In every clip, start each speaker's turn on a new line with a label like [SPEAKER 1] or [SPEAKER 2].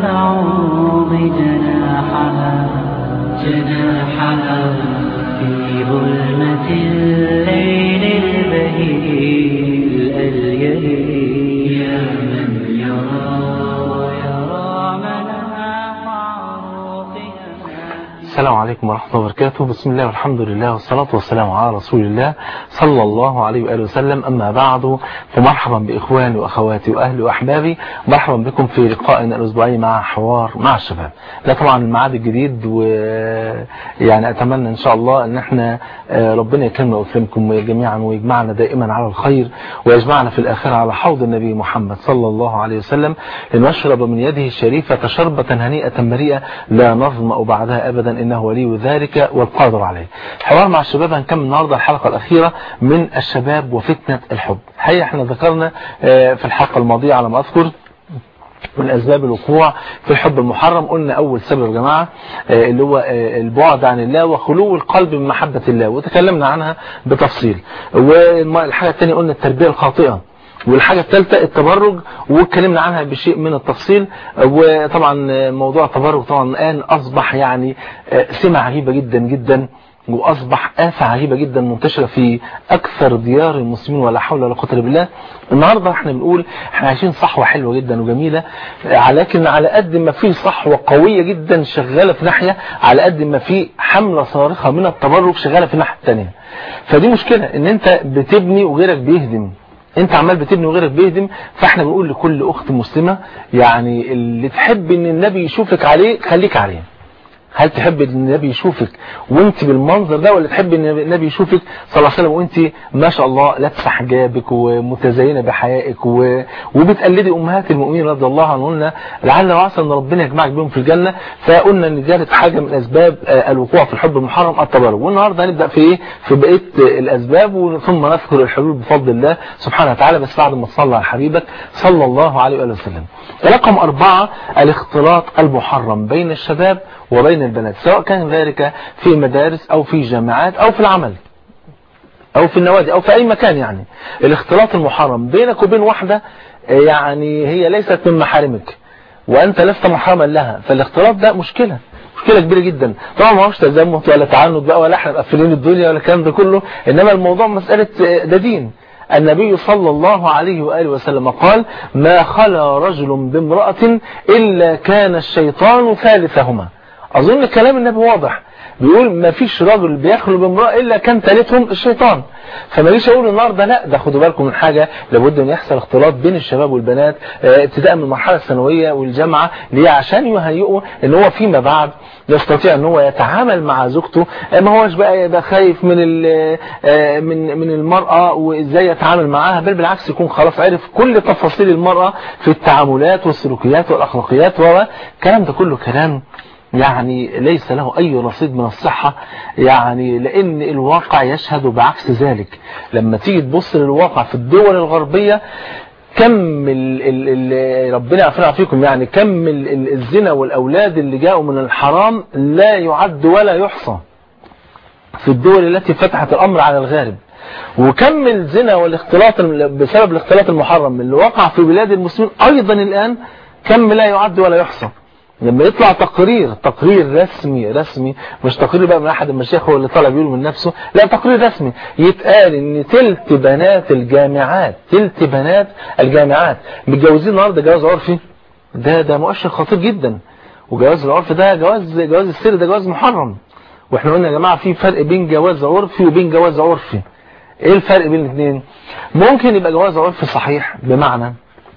[SPEAKER 1] البعوض جناحها جناحها في ظلمة الليل البهيج الأليل يا من يرى ويرى مناح عروقها
[SPEAKER 2] السلام عليكم ورحمة الله وبركاته بسم الله والحمد لله والصلاة والسلام على رسول الله صلى الله عليه وآله وسلم أما بعد فمرحبا بإخواني وأخواتي وأهلي وأحبابي مرحبا بكم في لقائنا الأسبوعي مع حوار مع الشباب ده طبعا الميعاد الجديد ويعني أتمنى إن شاء الله أن احنا آه، ربنا يكرمنا ويكرمكم جميعا ويجمعنا دائما على الخير ويجمعنا في الآخرة على حوض النبي محمد صلى الله عليه وسلم لنشرب من يده الشريفة شربة هنيئة مريئة لا نظمأ بعدها أبدا إنه ولي ذلك والقادر عليه حوار مع الشباب هنكمل النهاردة الحلقة الأخيرة من الشباب وفتنة الحب حقيقة احنا ذكرنا آه، في الحلقة الماضية على ما أذكر من أسباب الوقوع في الحب المحرم قلنا أول سبب يا جماعة آه، اللي هو آه، البعد عن الله وخلو القلب من محبة الله وتكلمنا عنها بتفصيل والحاجة الثانية قلنا التربية الخاطئة والحاجة الثالثة التبرج واتكلمنا عنها بشيء من التفصيل وطبعا موضوع التبرج طبعا الآن أصبح يعني آه، سمة عجيبة جدا جدا وأصبح آفة عجيبة جدا منتشرة في أكثر ديار المسلمين ولا حول ولا قوة إلا بالله النهاردة احنا بنقول احنا عايشين صحوة حلوة جدا وجميلة آه، لكن على قد ما في صحوة قوية جدا شغالة في ناحية على قد ما في حملة صارخة من التبرج شغالة في الناحية الثانية فدي مشكلة ان انت بتبني وغيرك بيهدم انت عمال بتبني وغيرك بيهدم فاحنا بنقول لكل اخت مسلمة يعني اللي تحب ان النبي يشوفك عليه خليك عليه هل تحب ان النبي يشوفك وانت بالمنظر ده ولا تحب ان النبي يشوفك صلى الله عليه وسلم وانت ما شاء الله لابسه حجابك ومتزينه بحيائك و... وبتقلدي امهات المؤمنين رضي الله عنهن لعل وعسى ان ربنا يجمعك بهم في الجنه فقلنا ان دي حاجه من اسباب آه، الوقوع في الحب المحرم التبرج والنهارده هنبدا في ايه في بقيه الاسباب ثم نذكر الحلول بفضل الله سبحانه وتعالى بس بعد ما تصلى على حبيبك صلى الله عليه وآله وسلم رقم أربعة الاختلاط المحرم بين الشباب وبين البنات سواء كان ذلك في مدارس أو في جامعات أو في العمل أو في النوادي أو في أي مكان يعني الاختلاط المحرم بينك وبين واحدة آه، يعني هي ليست من محارمك وأنت لست محرما لها فالاختلاط ده مشكلة مشكلة كبيرة جدا طبعا ما هوش تزمت ولا تعنت بقى ولا احنا مقفلين الدنيا ولا الكلام ده كله انما الموضوع مسألة آه، ده دين النبي صلى الله عليه وآله وسلم قال ما خلا رجل بامرأة إلا كان الشيطان ثالثهما أظن كلام النبي واضح بيقول ما فيش راجل بيخلو بامرأة إلا كان ثالثهم الشيطان فما ليش أقول النهاردة لا ده خدوا بالكم من حاجة لابد أن يحصل اختلاط بين الشباب والبنات آه، ابتداء من المرحلة الثانوية والجامعة ليه عشان يهيئوا ان هو فيما بعد يستطيع ان هو يتعامل مع زوجته آه، ما هوش بقى يبقى خايف من ال- آه، من من المرأة وازاي يتعامل معاها بل بالعكس يكون خلاص عرف كل تفاصيل المرأة في التعاملات والسلوكيات والأخلاقيات والكلام ده كله كلام يعني ليس له أي رصيد من الصحة يعني لأن الواقع يشهد بعكس ذلك لما تيجي تبص للواقع في الدول الغربية كم ال ال ال ربنا يعفنا فيكم يعني كم ال ال الزنا والأولاد اللي جاءوا من الحرام لا يعد ولا يحصى في الدول التي فتحت الأمر على الغارب وكم الزنا والاختلاط بسبب الاختلاط المحرم اللي وقع في بلاد المسلمين أيضا الآن كم لا يعد ولا يحصى لما يطلع تقرير تقرير رسمي رسمي مش تقرير بقى من احد المشايخ هو اللي طالع بيقول من نفسه لا تقرير رسمي يتقال ان تلت بنات الجامعات تلت بنات الجامعات متجوزين النهارده جواز عرفي ده ده مؤشر خطير جدا وجواز العرف ده جواز جواز السر ده جواز محرم واحنا قلنا يا جماعه في فرق بين جواز عرفي وبين جواز عرفي ايه الفرق بين الاثنين ممكن يبقى جواز عرفي صحيح بمعنى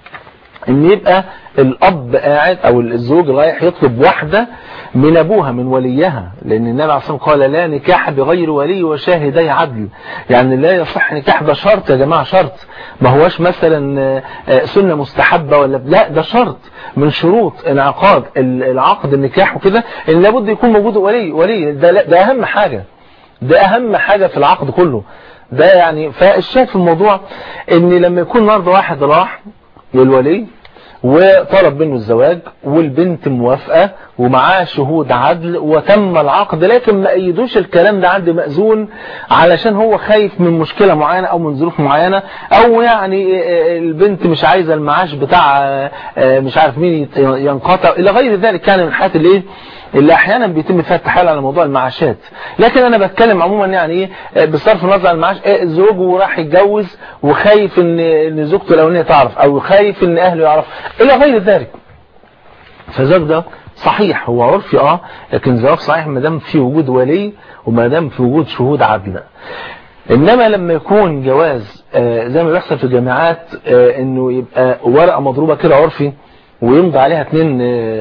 [SPEAKER 2] ان يبقى الاب قاعد او الزوج رايح يطلب واحدة من ابوها من وليها لان النبي عليه الصلاه والسلام قال لا نكاح بغير ولي وشاهدي عدل يعني لا يصح نكاح ده شرط يا جماعه شرط ما هوش مثلا آه، سنه مستحبه ولا لا ده شرط من شروط انعقاد ال- العقد النكاح وكده ان لابد يكون موجود ولي ولي ده لا- ده اهم حاجه ده اهم حاجه في العقد كله ده يعني فالشاهد في الموضوع ان لما يكون النهارده واحد راح للولي وطلب منه الزواج والبنت موافقة ومعاه شهود عدل وتم العقد لكن ما أيدوش الكلام ده عند مأذون علشان هو خايف من مشكلة معينة أو من ظروف معينة أو يعني البنت مش عايزة المعاش بتاع مش عارف مين ينقطع إلى غير ذلك كان من الحاجات اللي اللي احيانا بيتم فيها التحايل على موضوع المعاشات لكن انا بتكلم عموما يعني ايه بصرف النظر عن المعاش إيه زوجه راح يتجوز وخايف ان ان زوجته الاولانيه تعرف او خايف ان اهله يعرف الى غير ذلك فالزواج ده صحيح هو عرفي اه لكن زواج صحيح ما دام في وجود ولي وما دام في وجود شهود عدل انما لما يكون جواز آه زي ما بيحصل في الجامعات آه انه يبقى ورقه مضروبه كده عرفي ويمضي عليها اتنين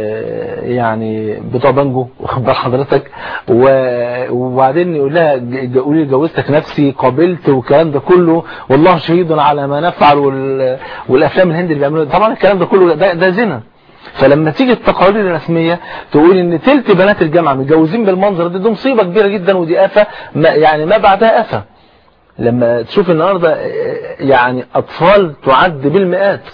[SPEAKER 2] يعني بتوع بانجو واخد بال حضرتك وبعدين يقول لها قولي لي جوزتك نفسي قابلت والكلام ده كله والله شهيد على ما نفعل والافلام الهندي اللي بيعملوها طبعا الكلام ده كله ده, ده زنا فلما تيجي التقارير الرسميه تقول ان تلت بنات الجامعه متجوزين بالمنظر ده دي مصيبه كبيره جدا ودي افه يعني ما بعدها افه لما تشوف النهارده يعني اطفال تعد بالمئات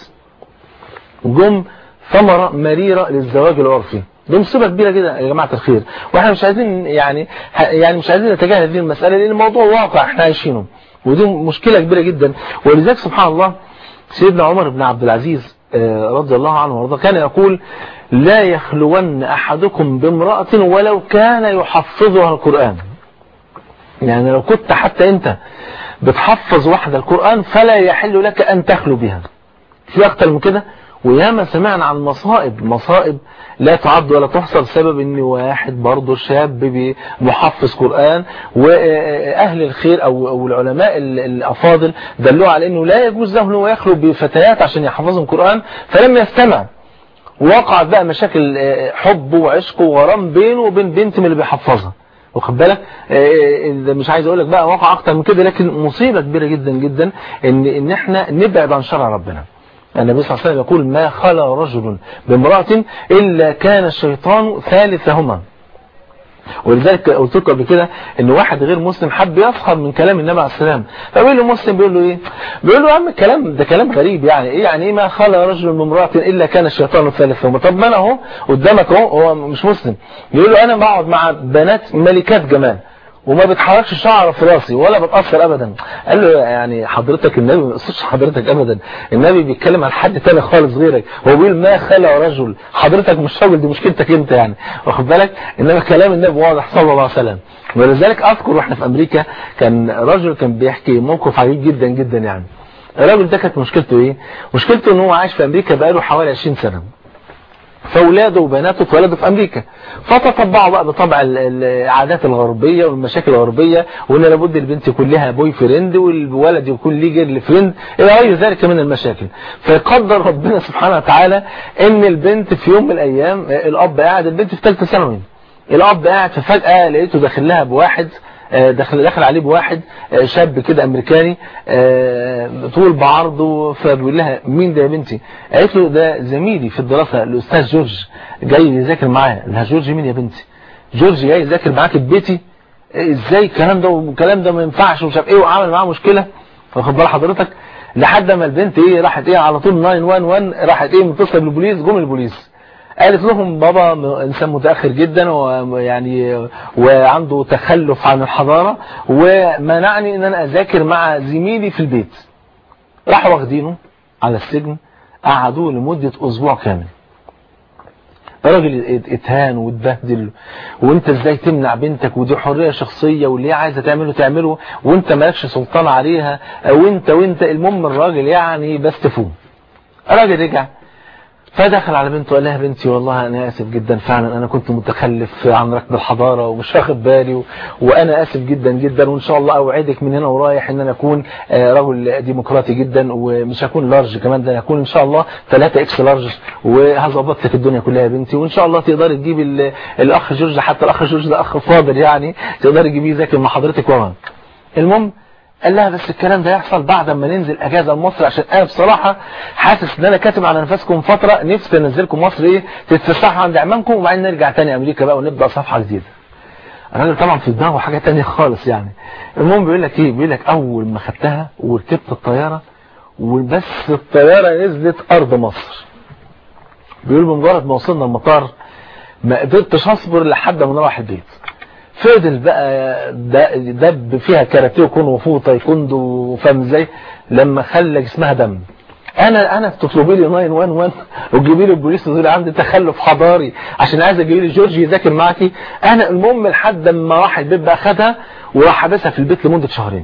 [SPEAKER 2] جم ثمرة مريرة للزواج العرفي دي مصيبة كبيرة جدا يا جماعة الخير واحنا مش عايزين يعني يعني مش عايزين نتجاهل هذه المسألة لأن الموضوع واقع احنا عايشينه ودي مشكلة كبيرة جدا ولذلك سبحان الله سيدنا عمر بن عبد العزيز رضي الله عنه وارضاه كان يقول لا يخلون أحدكم بامرأة ولو كان يحفظها القرآن يعني لو كنت حتى انت بتحفظ واحدة القرآن فلا يحل لك أن تخلو بها في أكتر من كده وياما سمعنا عن مصائب مصائب لا تعد ولا تحصى بسبب ان واحد برضه شاب محفظ قرآن واهل الخير او او العلماء الافاضل دلوه على انه لا يجوز له انه يخلو بفتيات عشان يحفظهم قرآن فلم يستمع وقعت بقى مشاكل حب وعشق وغرام بينه وبين بنت من اللي بيحفظها واخد بالك مش عايز اقول لك بقى واقع اكتر من كده لكن مصيبه كبيره جدا جدا ان ان احنا نبعد عن شرع ربنا النبي صلى الله عليه وسلم يقول ما خلى رجل بامرأة إلا كان الشيطان ثالثهما ولذلك قلت لكم قبل كده ان واحد غير مسلم حب يفخر من كلام النبي عليه السلام فبيقول له مسلم بيقول له ايه بيقول له يا عم الكلام ده كلام غريب يعني ايه يعني ايه ما خلى رجل بامرأة الا كان الشيطان ثالثهما طب ما انا اهو قدامك اهو هو مش مسلم يقول له انا بقعد مع بنات ملكات جمال وما بتحركش شعر في راسي ولا بتأثر ابدا قال له يعني حضرتك النبي ما يقصدش حضرتك ابدا النبي بيتكلم عن حد تاني خالص غيرك هو بيقول ما خلق رجل حضرتك مش راجل دي مشكلتك انت يعني واخد بالك انما كلام النبي واضح صلى الله عليه وسلم ولذلك اذكر واحنا في امريكا كان رجل كان بيحكي موقف عجيب جدا جدا يعني الراجل ده كانت مشكلته ايه مشكلته ان هو عايش في امريكا بقاله حوالي 20 سنه فاولاده وبناته اتولدوا في امريكا فتطبعوا بقى بطبع العادات الغربيه والمشاكل الغربيه وان لابد البنت يكون لها بوي فريند والولد يكون ليه جيرل فريند الى غير ذلك من المشاكل فيقدر ربنا سبحانه وتعالى ان البنت في يوم من الايام الاب قاعد البنت في ثالثه ثانوي الاب قاعد ففجاه لقيته داخل لها بواحد دخل دخل عليه بواحد شاب كده امريكاني طول بعرضه فبيقول لها مين ده يا بنتي قالت له ده زميلي في الدراسه الاستاذ جورج جاي يذاكر معايا لها جورج مين يا بنتي جورج جاي يذاكر معاك في بيتي ازاي الكلام ده والكلام ده ما ينفعش ومش عارف ايه وعمل معاه مشكله واخد بال حضرتك لحد ما البنت ايه راحت ايه على طول 911 راحت ايه متصله بالبوليس جم البوليس قالت لهم بابا انسان متاخر جدا ويعني وعنده تخلف عن الحضاره ومنعني ان انا اذاكر مع زميلي في البيت راحوا واخدينه على السجن قعدوه لمده اسبوع كامل الراجل اتهان واتبهدل وانت ازاي تمنع بنتك ودي حريه شخصيه واللي هي عايزه تعمله تعمله وانت مالكش سلطان عليها وانت وانت المهم الراجل يعني بس تفوق الراجل رجع فدخل على بنته وقال لها بنتي والله انا اسف جدا فعلا انا كنت متخلف عن ركب الحضاره ومش واخد بالي و... وانا اسف جدا جدا وان شاء الله اوعدك من هنا ورايح ان انا اكون رجل ديمقراطي جدا ومش هكون لارج كمان ده هكون ان شاء الله 3 اكس لارج وهظبط لك الدنيا كلها يا بنتي وان شاء الله تقدري تجيبي ال... الاخ جورج حتى الاخ جورج ده اخ فاضل يعني تقدري تجيبيه يذاكر مع حضرتك وما المهم قال لها بس الكلام ده يحصل بعد ما ننزل اجازه لمصر عشان انا بصراحه حاسس ان انا كاتم على نفسكم فتره نفسي انزلكم مصر ايه تتفسحوا عند عمامكم وبعدين نرجع تاني امريكا بقى ونبدا صفحه جديده الراجل طبعا في دماغه حاجه تانية خالص يعني المهم بيقول لك ايه بيقول لك اول ما خدتها وركبت الطياره وبس الطياره نزلت ارض مصر بيقول بمجرد ما وصلنا المطار ما قدرتش اصبر لحد ما نروح البيت فضل بقى دب فيها كاراتيه وكون وفو تايكوندو وفاهم ازاي لما خلى جسمها دم انا انا تطلبي لي 911 وتجيبي لي البوليس تقولي عندي تخلف حضاري عشان عايزه اجيبي لي جورج يذاكر معاكي انا المهم لحد ما راح البيت بقى خدها وراح حبسها في البيت لمده شهرين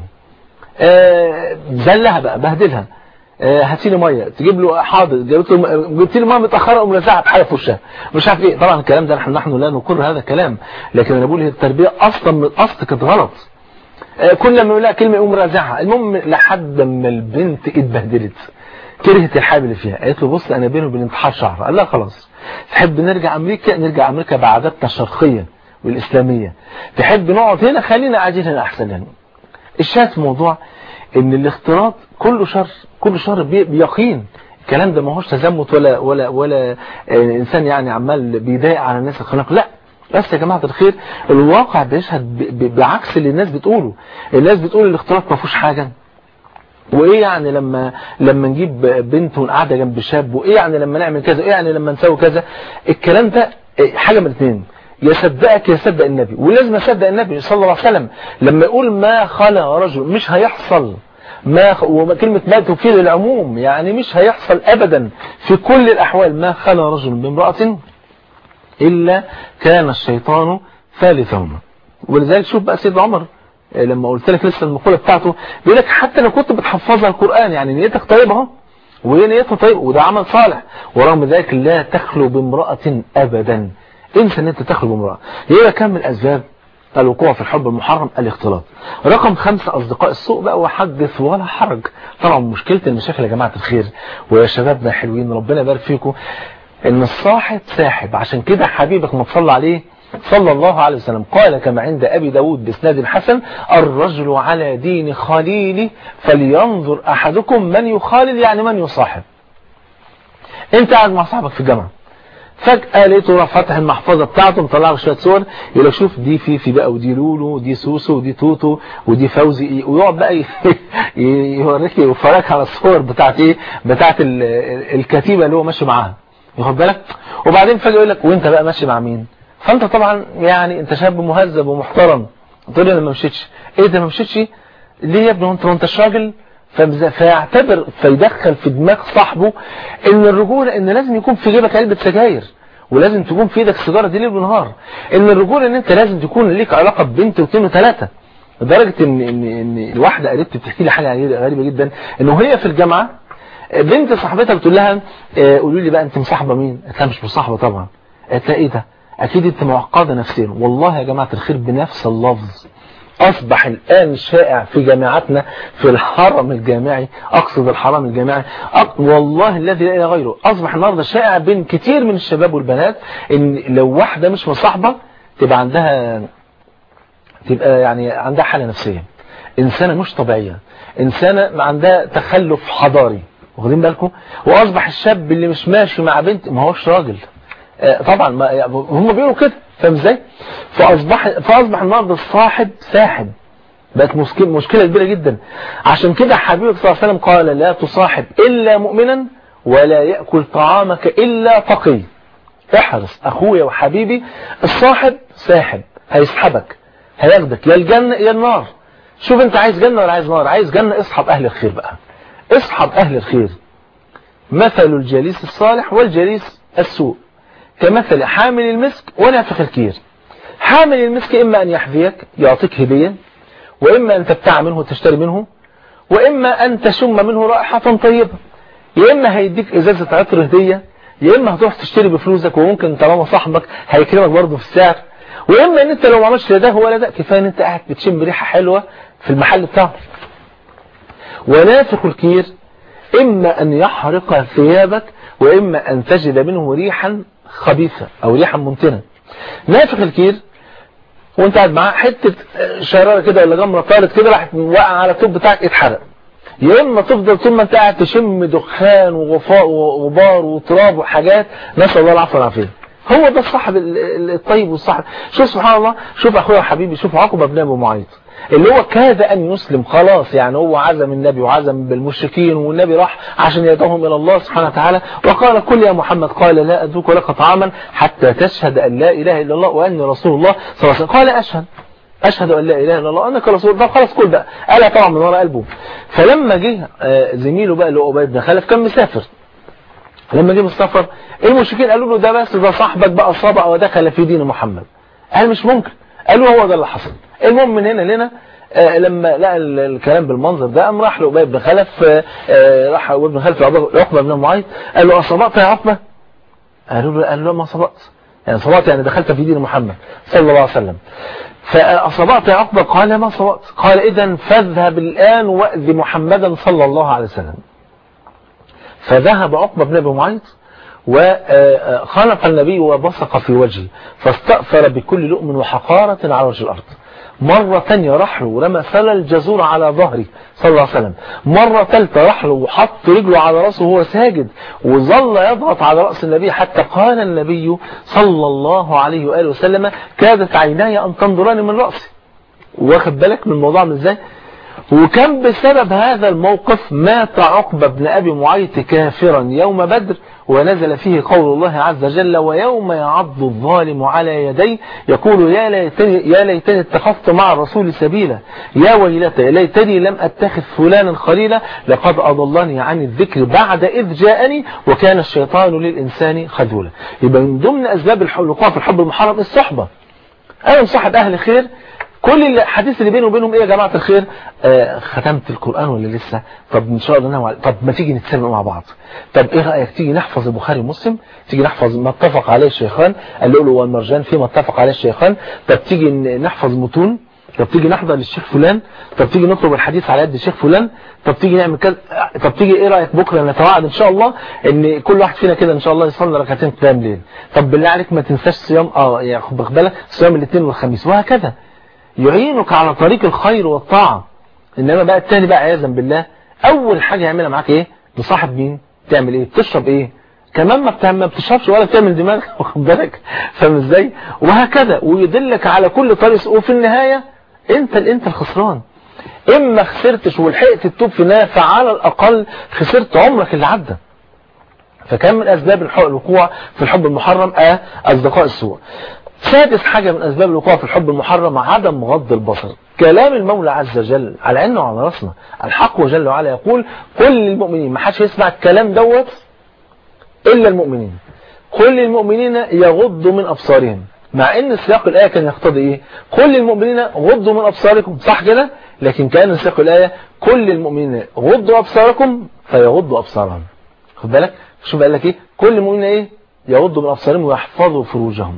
[SPEAKER 2] آه زلها بقى بهدلها آه هاتي لي ميه تجيب له حاضر جبت له جبت لي ميه متاخره وملزعها بحاجه في وشها مش عارف ايه طبعا الكلام ده نحن نحن لا نقر هذا الكلام لكن انا بقول هي التربيه اصلا من الاصل كانت غلط آه كل ما يقول لها كلمه يقوم رازعها المهم لحد ما البنت اتبهدلت كرهت الحامل اللي فيها قالت له بص انا بيني وبين انتحار شعر قال لها خلاص تحب نرجع امريكا نرجع امريكا بعاداتنا الشرقيه والاسلاميه تحب نقعد هنا خلينا قاعدين هنا احسن لنا الشاهد في الموضوع ان الاختلاط كله شر كل شر بيقين الكلام ده ما هوش تزمت ولا ولا ولا انسان يعني عمال بيضايق على الناس الخلاق لا بس يا جماعه الخير الواقع بيشهد بعكس اللي الناس بتقوله الناس بتقول الاختلاط ما فيهوش حاجه وايه يعني لما لما نجيب بنت ونقعدها جنب شاب وايه يعني لما نعمل كذا وايه يعني لما نسوي كذا الكلام ده حاجه من الاثنين يصدقك يصدق النبي ولازم اصدق النبي صلى الله عليه وسلم لما يقول ما خلى رجل مش هيحصل ما وكلمة ما تفيد العموم يعني مش هيحصل ابدا في كل الاحوال ما خلى رجل بامرأة الا كان الشيطان ثالثهما ولذلك شوف بقى سيدنا عمر لما قلت لك لسه المقولة بتاعته بيقول لك حتى لو كنت بتحفظها القرآن يعني نيتك طيبة اهو وهي نيتها طيبة وده عمل صالح ورغم ذلك لا تخلو بامرأة ابدا انسى ان انت تخلو بامرأة يبقى كم من الاسباب الوقوع في الحب المحرم الاختلاط رقم خمسة أصدقاء السوء بقى وحدث ولا حرج طبعا مشكلة المشاكل يا جماعة الخير ويا شبابنا حلوين ربنا يبارك فيكم ان الصاحب ساحب عشان كده حبيبك ما تصلى عليه صلى الله عليه وسلم قال كما عند أبي داود بإسناد حسن الرجل على دين خليله فلينظر أحدكم من يخالل يعني من يصاحب انت قاعد مع صاحبك في الجامعة فجأة لقيته راح فتح المحفظة بتاعته مطلع له شوية صور يقول لك شوف دي فيفي بقى ودي لولو ودي سوسو ودي توتو ودي فوزي ويقعد بقى يوريك يفرجك على الصور بتاعت ايه بتاعت الكتيبة اللي هو ماشي معاها ياخد بالك وبعدين فجأة يقول لك وانت بقى ماشي مع مين فانت طبعا يعني انت شاب مهذب ومحترم تقول لي انا ما مشيتش ايه ده ما مشيتش ليه يا ابني وانت ما انتش راجل فيعتبر فيدخل في دماغ صاحبه ان الرجولة ان لازم يكون في جيبك علبة سجاير ولازم تكون في ايدك سيجاره دي ليل ونهار ان الرجوله ان انت لازم تكون ليك علاقه ببنت واثنين وثلاثه لدرجه ان ان ان الواحده قريبتي بتحكي لي حاجه غريبه جدا ان وهي في الجامعه بنت صاحبتها بتقول لها قولوا لي بقى انت مصاحبه مين قالت لها مش مصاحبه طبعا قالت لها ايه ده اكيد انت معقده نفسيا والله يا جماعه الخير بنفس اللفظ أصبح الآن شائع في جامعاتنا في الحرم الجامعي أقصد الحرم الجامعي أق... والله الذي لا إله غيره أصبح النهاردة شائع بين كتير من الشباب والبنات إن لو واحدة مش مصاحبة تبقى عندها تبقى يعني عندها حالة نفسية إنسانة مش طبيعية إنسانة عندها تخلف حضاري واخدين بالكم وأصبح الشاب اللي مش ماشي مع بنت ما هوش راجل طبعا ما هم بيقولوا كده فاهم ازاي فاصبح فاصبح النهارده الصاحب ساحب بقت مشكله مشكله كبيره جدا عشان كده حبيبك صلى الله عليه وسلم قال لا تصاحب الا مؤمنا ولا ياكل طعامك الا تقي احرص اخويا وحبيبي الصاحب ساحب هيسحبك هياخدك يا الجنه يا النار شوف انت عايز جنه ولا عايز نار عايز جنه اصحب اهل الخير بقى اصحب اهل الخير مثل الجليس الصالح والجليس السوء كمثل حامل المسك ونافخ الكير حامل المسك إما أن يحذيك يعطيك هدية وإما أن تبتاع منه وتشتري منه وإما أن تشم منه رائحة طيبة يا إما هيديك إزازة عطر هدية يا إما هتروح تشتري بفلوسك وممكن طالما صاحبك هيكرمك برضه في السعر وإما أن أنت لو ما عملتش لا ده ولا ده كفاية أن أنت قاعد بتشم ريحة حلوة في المحل بتاعه ونافخ الكير إما أن يحرق ثيابك وإما أن تجد منه ريحا خبيثة أو ريحا منتنة نافخ الكير وانت قاعد معاه حتة شرارة كده ولا جمرة طارت كده راح وقع على التوب بتاعك اتحرق يا اما تفضل طول ما انت قاعد تشم دخان وغفاء وغبار وتراب وحاجات نسال الله العفو والعافيه هو ده الصاحب ال- ال- الطيب والصاحب شوف سبحان الله شوف اخويا وحبيبي شوف عقبه بن ابي معيط اللي هو كاد ان يسلم خلاص يعني هو عزم النبي وعزم بالمشركين والنبي راح عشان يدعوهم الى الله سبحانه وتعالى وقال كل يا محمد قال لا ادوك لك طعاما حتى تشهد ان لا اله الا الله واني رسول الله صلى الله عليه وسلم قال اشهد أشهد أن لا إله إلا الله وأنك رسول الله خلاص كل بقى قالها طبعا من وراء قلبه فلما جه آه، زميله بقى اللي هو أبي بن خلف كان مسافر لما جه من السفر المشركين قالوا له ده بس ده صاحبك بقى صابع ودخل في دين محمد قال مش ممكن قالوا هو ده اللي حصل المهم من هنا لهنا آه، لما لقى ال- الكلام بالمنظر ده قام راح لأبي بن خلف آه، آه، راح أبي بن خلف لعقبة بن معيط قال له أصابت يا عقبة قالوا له قال له ما صبأت يعني صبأت يعني دخلت في دين محمد صلى الله عليه وسلم فأصبعت يا عقبة قال ما صبأت قال إذا فاذهب الآن وأذ محمدا صلى الله عليه وسلم فذهب عقبة بن أبي معيط وخلق النبي وبصق في وجهه فاستأثر بكل لؤم وحقارة على وجه الأرض مرة تانية راح له ورمى سل الجزور على ظهره صلى الله عليه وسلم مرة ثالثة راح له وحط رجله على رأسه وهو ساجد وظل يضغط على رأس النبي حتى قال النبي صلى الله عليه وآله وسلم كادت عيناي أن تنظران من رأسي واخد بالك من الموضوع من ازاي وكان بسبب هذا الموقف مات عقبة بن أبي معيط كافرا يوم بدر ونزل فيه قول الله عز وجل ويوم يعض الظالم على يديه يقول يا ليتني, يا ليتني اتخذت مع الرسول سبيلا يا ويلتى يا ليتني لم أتخذ فلانا خليلا لقد أضلني عن الذكر بعد إذ جاءني وكان الشيطان للإنسان خذولا يبقى من ضمن أسباب الح- الوقوع في الحب المحرم الصحبة أنا مصاحب أهل خير كل الحديث اللي بيني وبينهم ايه يا جماعة الخير آه ختمت القرآن ولا لسه طب ان شاء الله نعمل طب ما تيجي نتسابق مع بعض طب ايه رأيك تيجي نحفظ البخاري ومسلم تيجي نحفظ ما اتفق عليه الشيخان اللؤلؤ والمرجان فيما اتفق عليه الشيخان طب تيجي ن- نحفظ متون طب تيجي نحضر للشيخ فلان طب تيجي نطلب الحديث على يد الشيخ فلان طب تيجي نعمل كذا طب تيجي ايه رايك بكره نتوعد ان شاء الله ان كل واحد فينا كده ان شاء الله يصلي ركعتين قيام ليل طب بالله عليك ما تنساش صيام اه يعني خد بالك صيام الاثنين والخميس وهكذا يعينك على طريق الخير والطاعه انما بقى التاني بقى عياذا بالله اول حاجه يعملها معاك ايه تصاحب مين تعمل ايه تشرب ايه كمان ما بتعمل ما بتشربش ولا بتعمل دماغ واخد بالك فاهم ازاي وهكذا ويدلك على كل طريق وفي النهايه انت انت الخسران اما خسرتش ولحقت تتوب في النهايه فعلى الاقل خسرت عمرك اللي عدى فكان من اسباب الح- الوقوع في الحب المحرم آه اصدقاء السوء سادس حاجة من أسباب الوقوع في الحب المحرم عدم غض البصر كلام المولى عز وجل على عيننا وعلى راسنا الحق وجل وعلا يقول كل المؤمنين ما حدش يسمع الكلام دوت إلا المؤمنين كل المؤمنين يغضوا من أبصارهم مع ان سياق الآية كان يقتضي ايه كل المؤمنين غضوا من أبصاركم صح كده لكن كان سياق الآية كل المؤمنين غضوا أبصاركم فيغضوا أبصارهم خد بالك شوف قال لك ايه كل المؤمنين ايه يغضوا من أبصارهم ويحفظوا فروجهم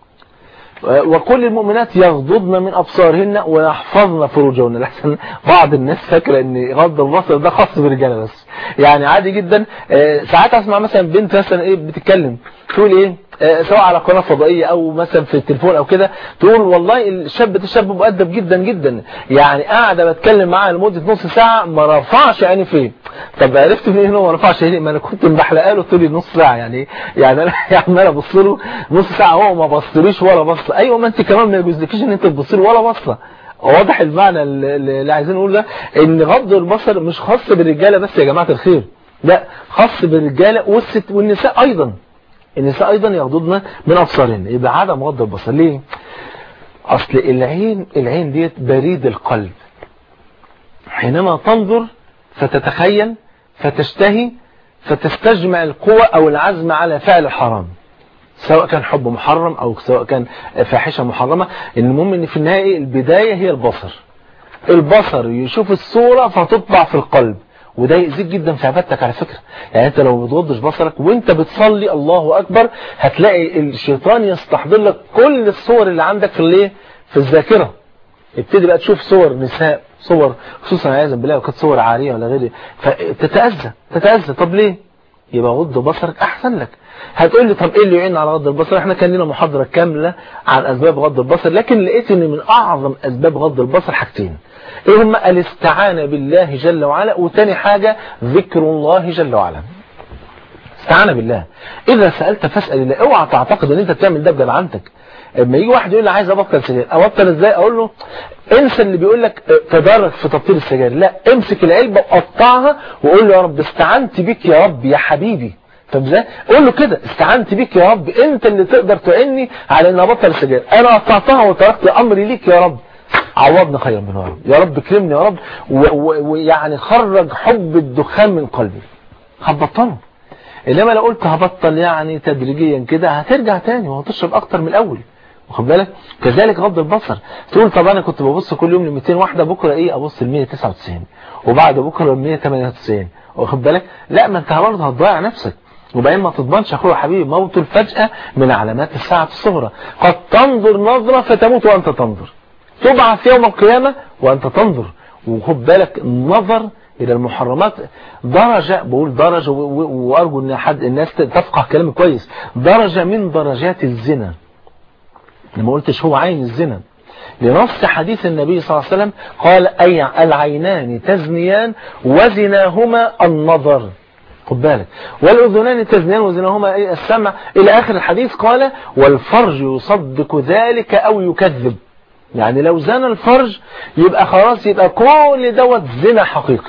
[SPEAKER 2] وكل المؤمنات يغضضن من أبصارهن ويحفظن فروجهن لحسن بعض الناس فاكرة ان غض البصر ده خاص بالرجاله بس يعني عادي جدا آه، ساعات اسمع مثلا بنت مثلا ايه بتتكلم تقول ايه آه، سواء على قناة فضائية او مثلا في التليفون او كده تقول والله الشاب ده شاب مؤدب جدا جدا يعني قاعدة بتكلم معاه لمدة نص ساعة ما رفعش عيني فيه طب عرفت منين ان هو ما رفعش عيني ما انا كنت مبحلقه له طول نص ساعة يعني يعني انا عمال ابص له نص ساعة هو ما بصليش ولا بصة ايوه ما انت كمان ما يجوزلكيش ان انت تبص له ولا بصة واضح المعنى اللي اللي عايزين نقول ده ان غض البصر مش خاص بالرجاله بس يا جماعه الخير لا خاص بالرجاله والست والنساء ايضا النساء ايضا يغضضن من ابصارهن يبقى عدم غض البصر ليه اصل العين العين ديت بريد القلب حينما تنظر فتتخيل فتشتهي فتستجمع القوة او العزم على فعل الحرام سواء كان حب محرم او سواء كان فاحشة محرمة المهم ان في النهاية البداية هي البصر البصر يشوف الصورة فتطبع في القلب وده يأذيك جدا في عبادتك على فكرة يعني انت لو بتغضش بصرك وانت بتصلي الله اكبر هتلاقي الشيطان يستحضر لك كل الصور اللي عندك في الايه في الذاكرة ابتدي بقى تشوف صور نساء صور خصوصا عياذا بالله وكانت صور عارية ولا غيره فتتأذى تتأذى طب ليه يبقى غض بصرك احسن لك هتقول لي طب ايه اللي يعين على غض البصر احنا كان لنا محاضرة كاملة عن اسباب غض البصر لكن لقيت ان من اعظم اسباب غض البصر حاجتين ايه هم الاستعانة بالله جل وعلا وتاني حاجة ذكر الله جل وعلا استعانة بالله اذا سألت فاسأل الله اوعى تعتقد ان انت بتعمل ده بجدعنتك اما يجي واحد يقول لي عايز ابطل سجاير ابطل ازاي اقول له انسى اللي بيقول لك تدرج في تبطيل السجاير لا امسك العلبه وقطعها وقول له يا رب استعنت بيك يا رب يا حبيبي طب ازاي قول له كده استعنت بيك يا رب انت اللي تقدر تعيني على ان ابطل السجاير انا قطعتها وتركت امري ليك يا رب عوضني خيرا منه يا رب يا رب كرمني يا رب ويعني خرج حب الدخان من قلبي هتبطله انما لو قلت هبطل يعني تدريجيا كده هترجع تاني وهتشرب اكتر من الاول واخد بالك كذلك غض البصر تقول طب انا كنت ببص كل يوم ل 200 واحده بكره ايه ابص ل 199 وبعد بكره ل 198 واخد بالك لا ما انت برضه هتضيع نفسك وبعدين ما تضمنش اخويا حبيبي موت الفجأة من علامات الساعة الصغرى قد تنظر نظرة فتموت وانت تنظر تبعث يوم القيامة وانت تنظر وخد بالك النظر الى المحرمات درجة بقول درجة وارجو ان حد الناس تفقه كلامي كويس درجة من درجات الزنا لما قلتش هو عين الزنا لنص حديث النبي صلى الله عليه وسلم قال أي العينان تزنيان وزناهما النظر خد بالك والأذنان تزنيان وزناهما ايه السمع إلى آخر الحديث قال والفرج يصدق ذلك أو يكذب يعني لو زنى الفرج يبقى خلاص يبقى كل دوت زنا حقيقي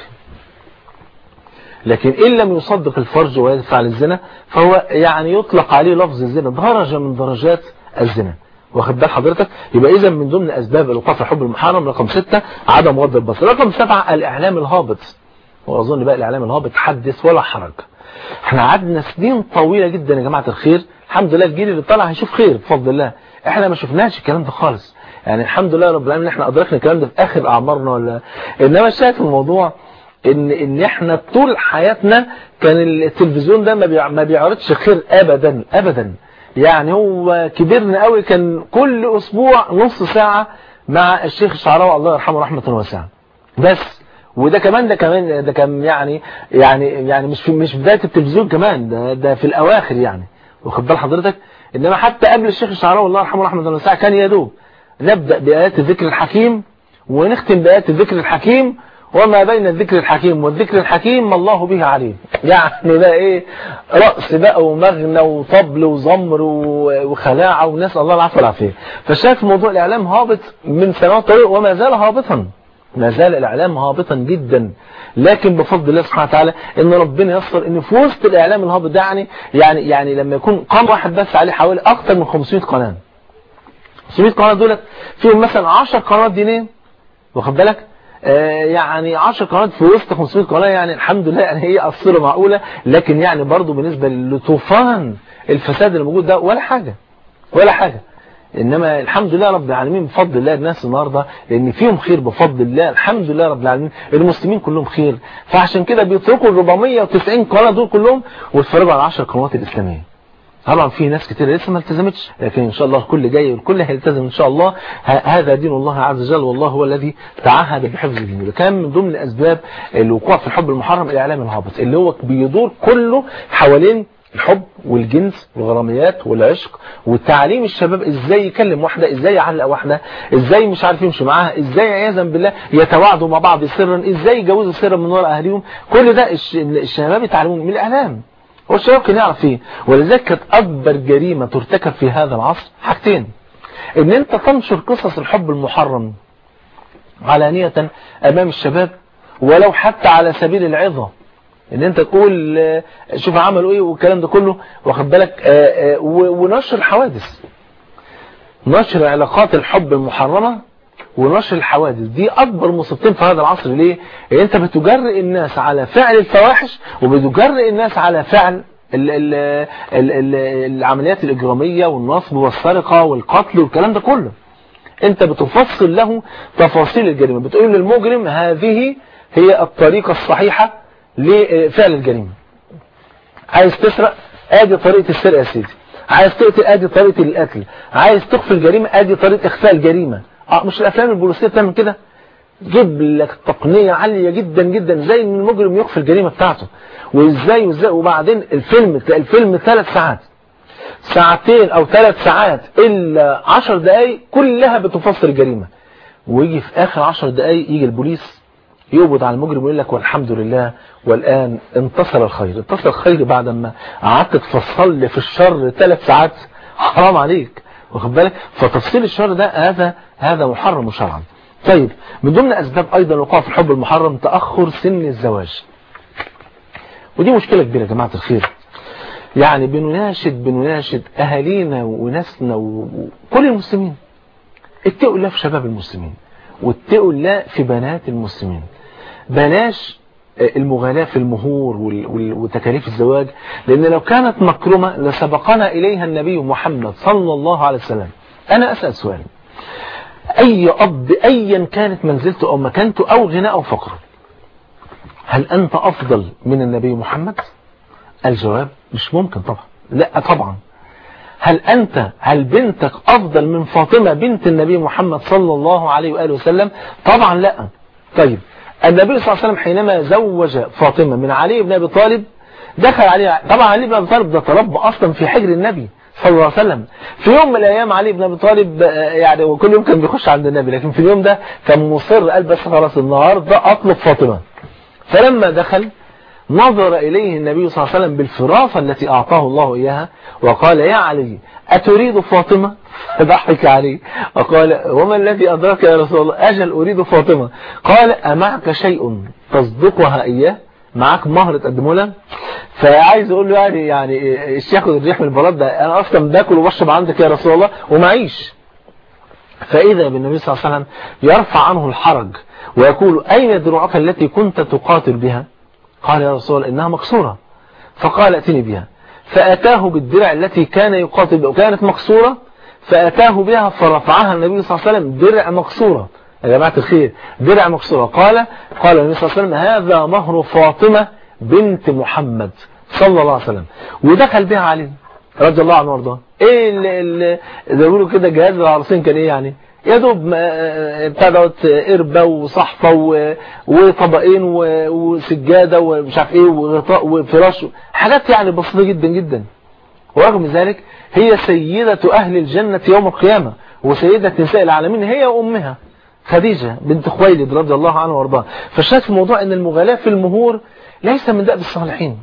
[SPEAKER 2] لكن إن لم يصدق الفرج ويدفع للزنا فهو يعني يطلق عليه لفظ الزنا درجة من درجات الزنا واخد بال حضرتك يبقى اذا من ضمن اسباب الوقوع في الحب المحرم رقم ستة عدم غض البصر رقم سبعة الاعلام الهابط واظن بقى الاعلام الهابط حدث ولا حرج احنا قعدنا سنين طويلة جدا يا جماعة الخير الحمد لله الجيل اللي طالع هيشوف خير بفضل الله احنا ما شفناش الكلام ده خالص يعني الحمد لله رب العالمين احنا ادركنا الكلام ده في اخر اعمارنا ولا انما شايف الموضوع ان ان احنا طول حياتنا كان التلفزيون ده ما بيعرضش خير ابدا ابدا يعني هو كبرنا قوي كان كل اسبوع نص ساعة مع الشيخ الشعراوي الله يرحمه رحمة واسعة بس وده كمان ده كمان ده كان يعني يعني يعني مش في مش في بدايه التلفزيون كمان ده ده في الاواخر يعني واخد بال حضرتك انما حتى قبل الشيخ الشعراوي الله يرحمه رحمه واسعة كان يا دوب نبدا بايات الذكر الحكيم ونختم بايات الذكر الحكيم وما بين الذكر الحكيم والذكر الحكيم ما الله به عليم يعني بقى ايه رأس بقى ومغنى وطبل وزمر وخلاعة ونسأل الله العفو والعافية فشايف موضوع الإعلام هابط من سنوات طويلة وما زال هابطا ما زال الإعلام هابطا جدا لكن بفضل الله سبحانه وتعالى ان ربنا يسر ان في وسط الإعلام الهابط ده يعني يعني يعني لما يكون قناه واحد بس عليه حوالي أكثر من 500 قناة 500 قناة دولت فيهم مثلا 10 قنوات دينية واخد بالك يعني 10 قنوات في وسط 500 قناة يعني الحمد لله يعني هي الصورة معقولة لكن يعني برضو بالنسبة لطوفان الفساد اللي موجود ده ولا حاجة ولا حاجة إنما الحمد لله رب العالمين بفضل الله الناس النهاردة لأن فيهم خير بفضل الله الحمد لله رب العالمين المسلمين كلهم خير فعشان كده بيتركوا ال 490 قناة دول كلهم ويتفرجوا على 10 قنوات الإسلامية طبعا في ناس كتير لسه ما التزمتش لكن ان شاء الله الكل جاي والكل هيلتزم ان شاء الله هذا دين الله عز وجل والله هو الذي تعهد بحفظ دينه كان من ضمن اسباب الوقوع في الحب المحرم الاعلام الهابط اللي هو بيدور كله حوالين الحب والجنس والغراميات والعشق وتعليم الشباب ازاي يكلم واحدة ازاي يعلق واحدة ازاي مش عارف يمشي معاها ازاي عياذا بالله يتواعدوا مع بعض سرا ازاي يجوزوا سرا من وراء اهليهم كل ده الشباب يتعلمون من الاعلام هو الشباب كان يعرف ايه ولذلك كانت اكبر جريمة ترتكب في هذا العصر حاجتين ان انت تنشر قصص الحب المحرم علانية امام الشباب ولو حتى على سبيل العظة ان انت تقول شوف عملوا ايه والكلام ده كله واخد بالك ونشر الحوادث نشر علاقات الحب المحرمة ونشر الحوادث دي اكبر مصيبتين في هذا العصر ليه ان انت بتجرئ الناس على فعل الفواحش وبتجرئ الناس على فعل ال ال ال ال العمليات الاجرامية والنصب والسرقة والقتل والكلام ده كله انت بتفصل له تفاصيل الجريمة بتقول للمجرم هذه هي الطريقة الصحيحة لفعل الجريمة عايز تسرق ادي طريقة السرقة يا سيدي عايز تقتل ادي طريقة القتل عايز تخفي الجريمة ادي طريقة اخفاء الجريمة اه مش الافلام البوليسيه بتعمل كده جيب لك تقنيه عاليه جدا جدا زي ان المجرم يخفي الجريمه بتاعته وازاي وازاي وبعدين الفيلم الفيلم ثلاث ساعات ساعتين او ثلاث ساعات الا 10 دقائق كلها بتفسر الجريمه ويجي في اخر 10 دقائق يجي البوليس يقبض على المجرم ويقول لك والحمد لله والآن انتصر الخير انتصر الخير بعد ما قعدت تفصل لي في الشر ثلاث ساعات حرام عليك واخد بالك فتفصيل الشر ده هذا هذا محرم شرعا طيب من ضمن أسباب أيضا الوقوع في الحب المحرم تأخر سن الزواج ودي مشكلة كبيرة يا جماعة الخير يعني بنناشد بنناشد أهالينا وناسنا وكل المسلمين اتقوا الله في شباب المسلمين واتقوا الله في بنات المسلمين بلاش المغالاة في المهور وتكاليف الزواج لأن لو كانت مكرمة لسبقنا إليها النبي محمد صلى الله عليه وسلم أنا أسأل سؤال أي أب أيا كانت منزلته أو مكانته أو غناء أو فقره هل أنت أفضل من النبي محمد الجواب مش ممكن طبعا لا طبعا هل أنت هل بنتك أفضل من فاطمة بنت النبي محمد صلى الله عليه وآله وسلم طبعا لا طيب النبي صلى الله عليه وسلم حينما زوج فاطمة من علي بن أبي طالب دخل علي طبعا علي بن أبي طالب ده تربى أصلا في حجر النبي صلى الله عليه وسلم في يوم من الأيام علي بن أبي طالب يعني وكل يوم كان بيخش عند النبي لكن في اليوم ده كان مصر قال بس خلاص النهاردة أطلب فاطمة فلما دخل نظر إليه النبي صلى الله عليه وسلم بالفراسة التي أعطاه الله إياها وقال يا علي أتريد فاطمة فضحك عليه وقال وما الذي أدرك يا رسول الله أجل أريد فاطمة قال أمعك شيء تصدقها إياه معاك مهر تقدمه لها فعايز اقول له يعني يعني الشيخ ياخد الريح من البلد ده انا اصلا باكل وبشرب عندك يا رسول الله ومعيش فاذا بالنبي صلى الله عليه وسلم يرفع عنه الحرج ويقول اين دروعك التي كنت تقاتل بها قال يا رسول الله انها مكسوره فقال اتني بها فاتاه بالدرع التي كان يقاتل بها وكانت مكسوره فاتاه بها فرفعها النبي صلى الله عليه وسلم درع مكسوره يا جماعه الخير درع مكسوره قال قال النبي صلى الله عليه وسلم هذا مهر فاطمه بنت محمد صلى الله عليه وسلم ودخل بها علي رضي الله عنه وارضاه ايه اللي زي ما بيقولوا كده جهاز العروسين كان ايه يعني يا دوب بتاع دوت قربه وصحفه وطبقين وسجاده ومش عارف ايه وغطاء وفراش حاجات يعني بسيطه جدا جدا ورغم ذلك هي سيدة أهل الجنة يوم القيامة وسيدة نساء العالمين هي وأمها خديجة بنت خويلد رضي الله عنها وارضاها فالشاهد في الموضوع ان المغالاة في المهور ليس من دأب الصالحين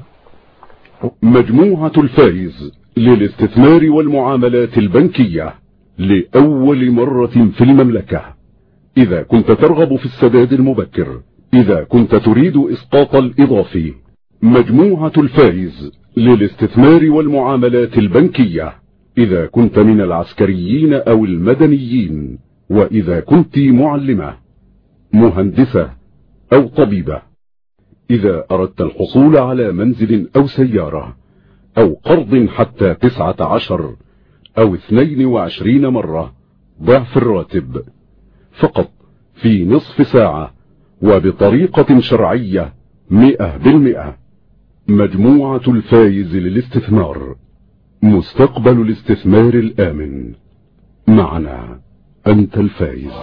[SPEAKER 3] مجموعة الفائز للاستثمار والمعاملات البنكية لأول مرة في المملكة إذا كنت ترغب في السداد المبكر إذا كنت تريد إسقاط الإضافي مجموعة الفائز للاستثمار والمعاملات البنكية إذا كنت من العسكريين أو المدنيين وإذا كنت معلمة مهندسة أو طبيبة إذا أردت الحصول على منزل أو سيارة أو قرض حتى تسعة عشر أو اثنين وعشرين مرة ضعف الراتب فقط في نصف ساعة وبطريقة شرعية مئة بالمئة مجموعة الفايز للاستثمار مستقبل الاستثمار الآمن معنا أنت الفايز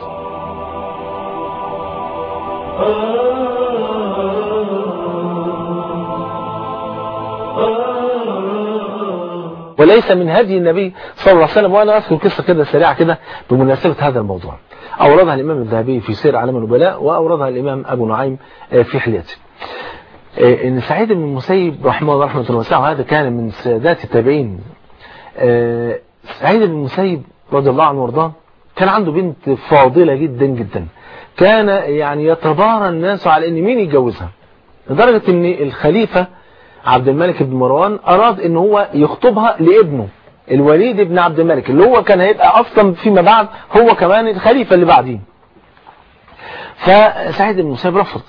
[SPEAKER 2] وليس من هدي النبي صلى الله عليه وسلم وانا اذكر قصه كده سريعه كده بمناسبه هذا الموضوع اوردها الامام الذهبي في سير اعلام النبلاء واوردها الامام ابو نعيم في حليته ان سعيد بن المسيب رحمه الله رحمه الله واسعه وهذا كان من سادات التابعين سعيد بن المسيب رضي الله عنه وارضاه كان عنده بنت فاضله جدا جدا كان يعني يتبارى الناس على ان مين يتجوزها لدرجه ان الخليفه عبد الملك بن مروان أراد ان هو يخطبها لابنه الوليد بن عبد الملك اللي هو كان هيبقى أصلا فيما بعد هو كمان الخليفة اللي بعديه فسعيد بن المسيب رفض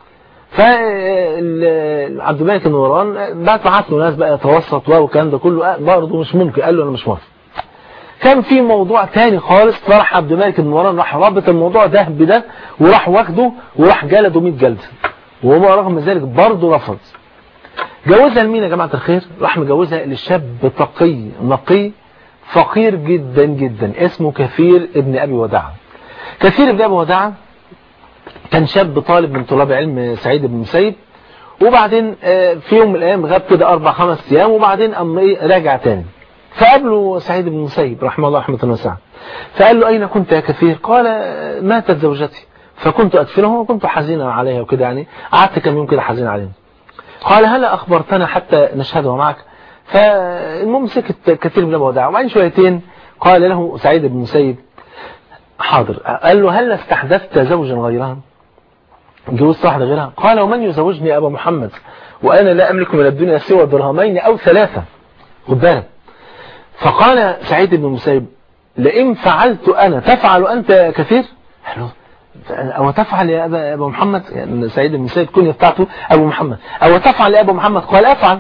[SPEAKER 2] فعبد الملك بن مروان بعت بعت له ناس بقى يتوسط والكلام ده كله برضه مش ممكن قال له انا مش موافق كان في موضوع تاني خالص فراح عبد الملك بن مروان راح رابط الموضوع ده بده وراح واخده وراح جلده 100 جلده وهو رغم ذلك برضه رفض جوزها لمين يا جماعة الخير راح مجوزها لشاب تقي نقي فقير جدا جدا اسمه كثير ابن أبي وداعة كثير ابن أبي وداعة كان شاب طالب من طلاب علم سعيد بن مسيب وبعدين في يوم من الأيام غاب كده أربع خمس أيام وبعدين أم إيه راجع تاني فقابله سعيد بن مسيب رحمه الله رحمة واسعة فقال له أين كنت يا كثير قال ماتت زوجتي فكنت أدفنه وكنت حزينا عليها وكده يعني قعدت كم يوم كده حزين عليهم قال هلا أخبرتنا حتى نشهده معك فالمهم سكت كثير من الوداع وبعدين شويتين قال له سعيد بن مسيب حاضر قال له هل استحدثت زوجا غيرها جوزت واحدة غيرها قال ومن يزوجني يا أبا محمد وأنا لا أملك من الدنيا سوى درهمين أو ثلاثة خد بالك فقال سعيد بن المسيب لئن فعلت أنا تفعل أنت كثير حلو أو تفعل يا أبا, أبا محمد يعني سعيد بن المسيب كن بتاعته أبو محمد أو تفعل يا أبا محمد قال أفعل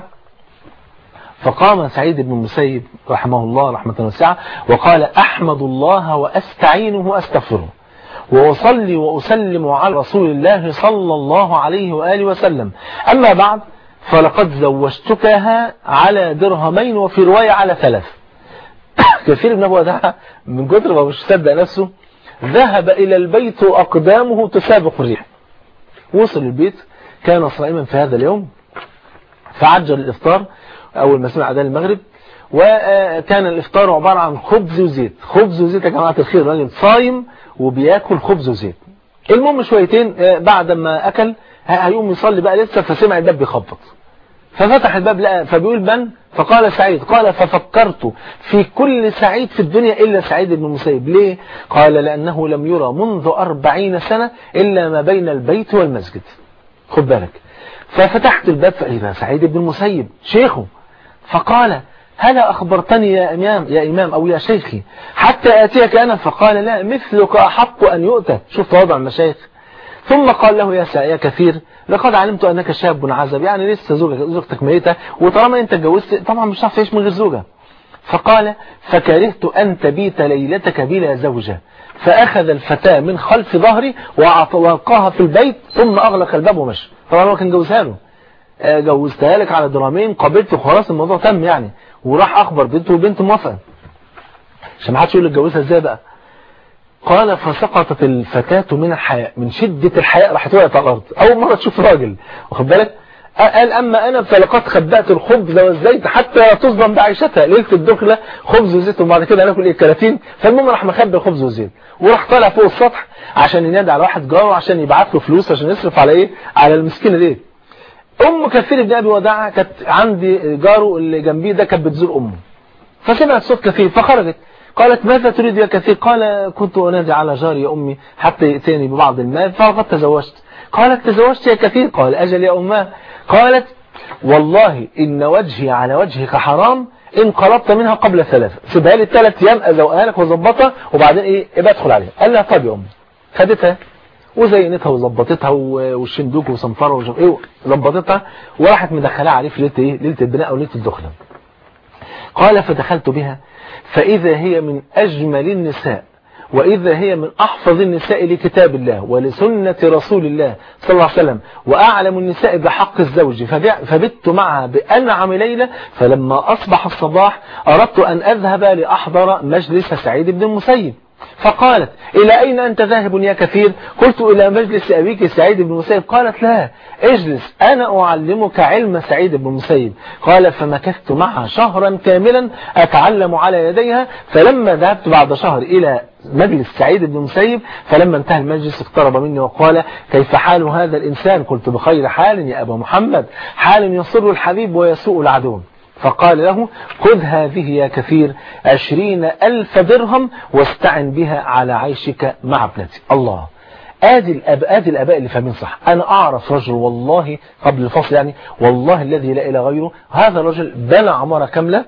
[SPEAKER 2] فقام سعيد بن المسيب رحمه الله رحمة واسعة وقال أحمد الله وأستعينه وأستغفره وأصلي وأسلم على رسول الله صلى الله عليه وآله وسلم أما بعد فلقد زوجتكها على درهمين وفي رواية على ثلاث كثير من أبو ده من كتر ما مش صدق نفسه ذهب إلى البيت وأقدامه تسابق الريح وصل البيت كان صائما في هذا اليوم فعجل الإفطار أول ما سمع أذان المغرب وكان الإفطار عبارة عن خبز وزيت خبز وزيت يا جماعة الخير الراجل صايم وبياكل خبز وزيت المهم شويتين بعد ما أكل هيقوم يصلي بقى لسه فسمع الباب بيخبط ففتح الباب لقى فبيقول من فقال سعيد قال ففكرت في كل سعيد في الدنيا إلا سعيد بن المسيب ليه قال لأنه لم يرى منذ أربعين سنة إلا ما بين البيت والمسجد خد بالك ففتحت الباب فإذا سعيد بن المسيب شيخه فقال هلا أخبرتني يا إمام يا إمام أو يا شيخي حتى آتيك أنا فقال لا مثلك أحق أن يؤتى شوف تواضع المشايخ ثم قال له يا يا كثير لقد علمت أنك شاب عزب يعني لسه زوجتك ميتة وطالما أنت اتجوزت طبعا مش هتعرف تعيش من غير زوجة فقال فكرهت أن تبيت ليلتك بلا زوجة فأخذ الفتاة من خلف ظهري وأطلقها في البيت ثم أغلق الباب ومشى طبعا هو كان جوزها له جوزتها لك على درامين قابلت وخلاص الموضوع تم يعني وراح أخبر بنته وبنت موافقة عشان ما حدش يقول لك جوزها ازاي بقى قال فسقطت الفتاة من الحياء من شدة الحياء راحت وقعت على الأرض أول مرة تشوف راجل واخد بالك قال أما أنا فلقد خبأت الخبز والزيت حتى لا تصدم بعيشتها ليلة الدخلة خبز وزيت وبعد كده ناكل إيه كراتين فالمهم راح مخبي الخبز والزيت وراح طالع فوق السطح عشان ينادي على واحد جاره عشان يبعت له فلوس عشان يصرف على إيه على المسكينة دي أم كثير بن أبي وداعة كانت عندي جاره اللي جنبيه ده كانت بتزور أمه فسمعت صوت كثير فخرجت قالت ماذا تريد يا كثير قال كنت أنادي على جاري أمي حتى يأتيني ببعض المال فقد تزوجت قالت تزوجت يا كثير قال أجل يا أماه قالت والله إن وجهي على وجهك حرام إن قربت منها قبل ثلاثة سيبها لي ثلاث أيام أزوقها لك وظبطها وبعدين إيه ابقى ادخل عليها قال لها طب يا أمي خدتها وزينتها وظبطتها والشندوك وصنفرها ومش ايه ظبطتها وراحت مدخلها عليه في ليله ايه ليله البناء او ليله الدخله قال فدخلت بها فإذا هي من أجمل النساء وإذا هي من أحفظ النساء لكتاب الله ولسنة رسول الله صلى الله عليه وسلم وأعلم النساء بحق الزوج فبت معها بأنعم ليلة فلما أصبح الصباح أردت أن أذهب لأحضر مجلس سعيد بن المسيب فقالت إلى أين أنت ذاهب يا كثير قلت إلى مجلس أبيك سعيد بن المسيب قالت لا اجلس أنا أعلمك علم سعيد بن المسيب قال فمكثت معها شهرا كاملا أتعلم على يديها فلما ذهبت بعد شهر إلى مجلس سعيد بن المسيب فلما انتهى المجلس اقترب مني وقال كيف حال هذا الإنسان قلت بخير حال يا أبا محمد حال يصر الحبيب ويسوء العدو فقال له خذ هذه يا كثير عشرين ألف درهم واستعن بها على عيشك مع ابنتي الله ادي الاباء ادي الاباء اللي فاهمين صح انا اعرف رجل والله قبل الفصل يعني والله الذي لا اله غيره هذا الرجل بنى عماره كامله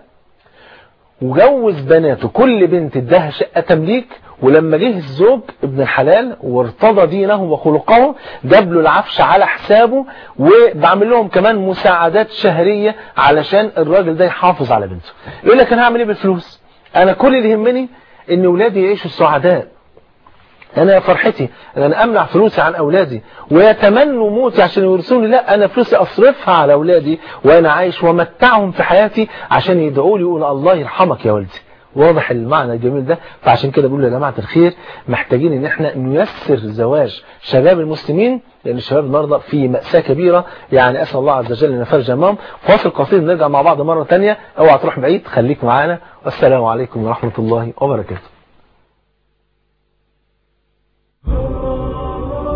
[SPEAKER 2] وجوز بناته كل بنت اداها شقه تمليك ولما جه الزوج ابن الحلال وارتضى دينه وخلقه جاب له العفش على حسابه وبعمل لهم كمان مساعدات شهرية علشان الراجل ده يحافظ على بنته يقول لك انا هعمل ايه بالفلوس انا كل اللي يهمني ان ولادي يعيشوا سعداء انا يا فرحتي انا امنع فلوسي عن اولادي ويتمنوا موتي عشان يورثوني لا انا فلوسي اصرفها على اولادي وانا عايش ومتعهم في حياتي عشان يدعوا لي يقولوا الله يرحمك يا ولدي واضح المعنى الجميل ده فعشان كده بقول يا جماعه الخير محتاجين ان احنا نيسر زواج شباب المسلمين لان الشباب النهارده في مأساة كبيرة يعني اسال الله عز وجل ان يفرج امام فاصل قصير نرجع مع بعض مرة ثانيه اوعى تروح بعيد خليك معانا والسلام عليكم ورحمة الله وبركاته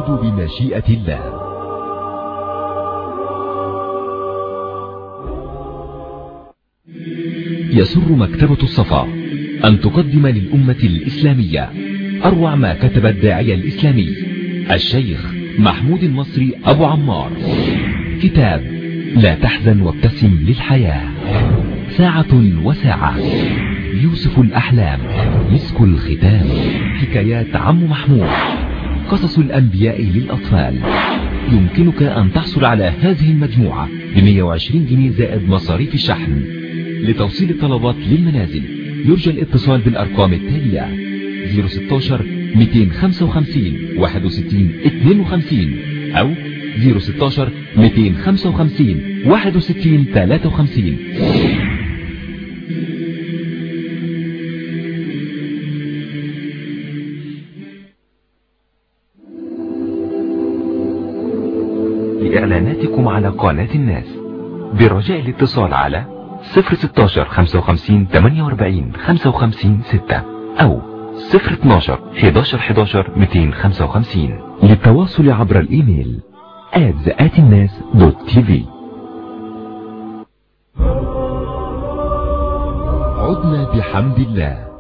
[SPEAKER 4] بمشيئة الله يسر مكتبة الصفا أن تقدم للأمة الإسلامية أروع ما كتب الداعية الإسلامي الشيخ محمود المصري أبو عمار كتاب لا تحزن وابتسم للحياة ساعة وساعة يوسف الأحلام مسك الختام حكايات عم محمود قصص الأنبياء للأطفال يمكنك أن تحصل على هذه المجموعة ب 120 جنيه زائد مصاريف الشحن لتوصيل الطلبات للمنازل يرجى الاتصال بالأرقام التالية 016 255 61 52 أو 016 255 61 53 لإعلاناتكم على قناة الناس برجاء الاتصال على 016 55 48 55 6 أو 012 11 11 255 للتواصل عبر الإيميل ads at الناس دوت تي في عدنا بحمد الله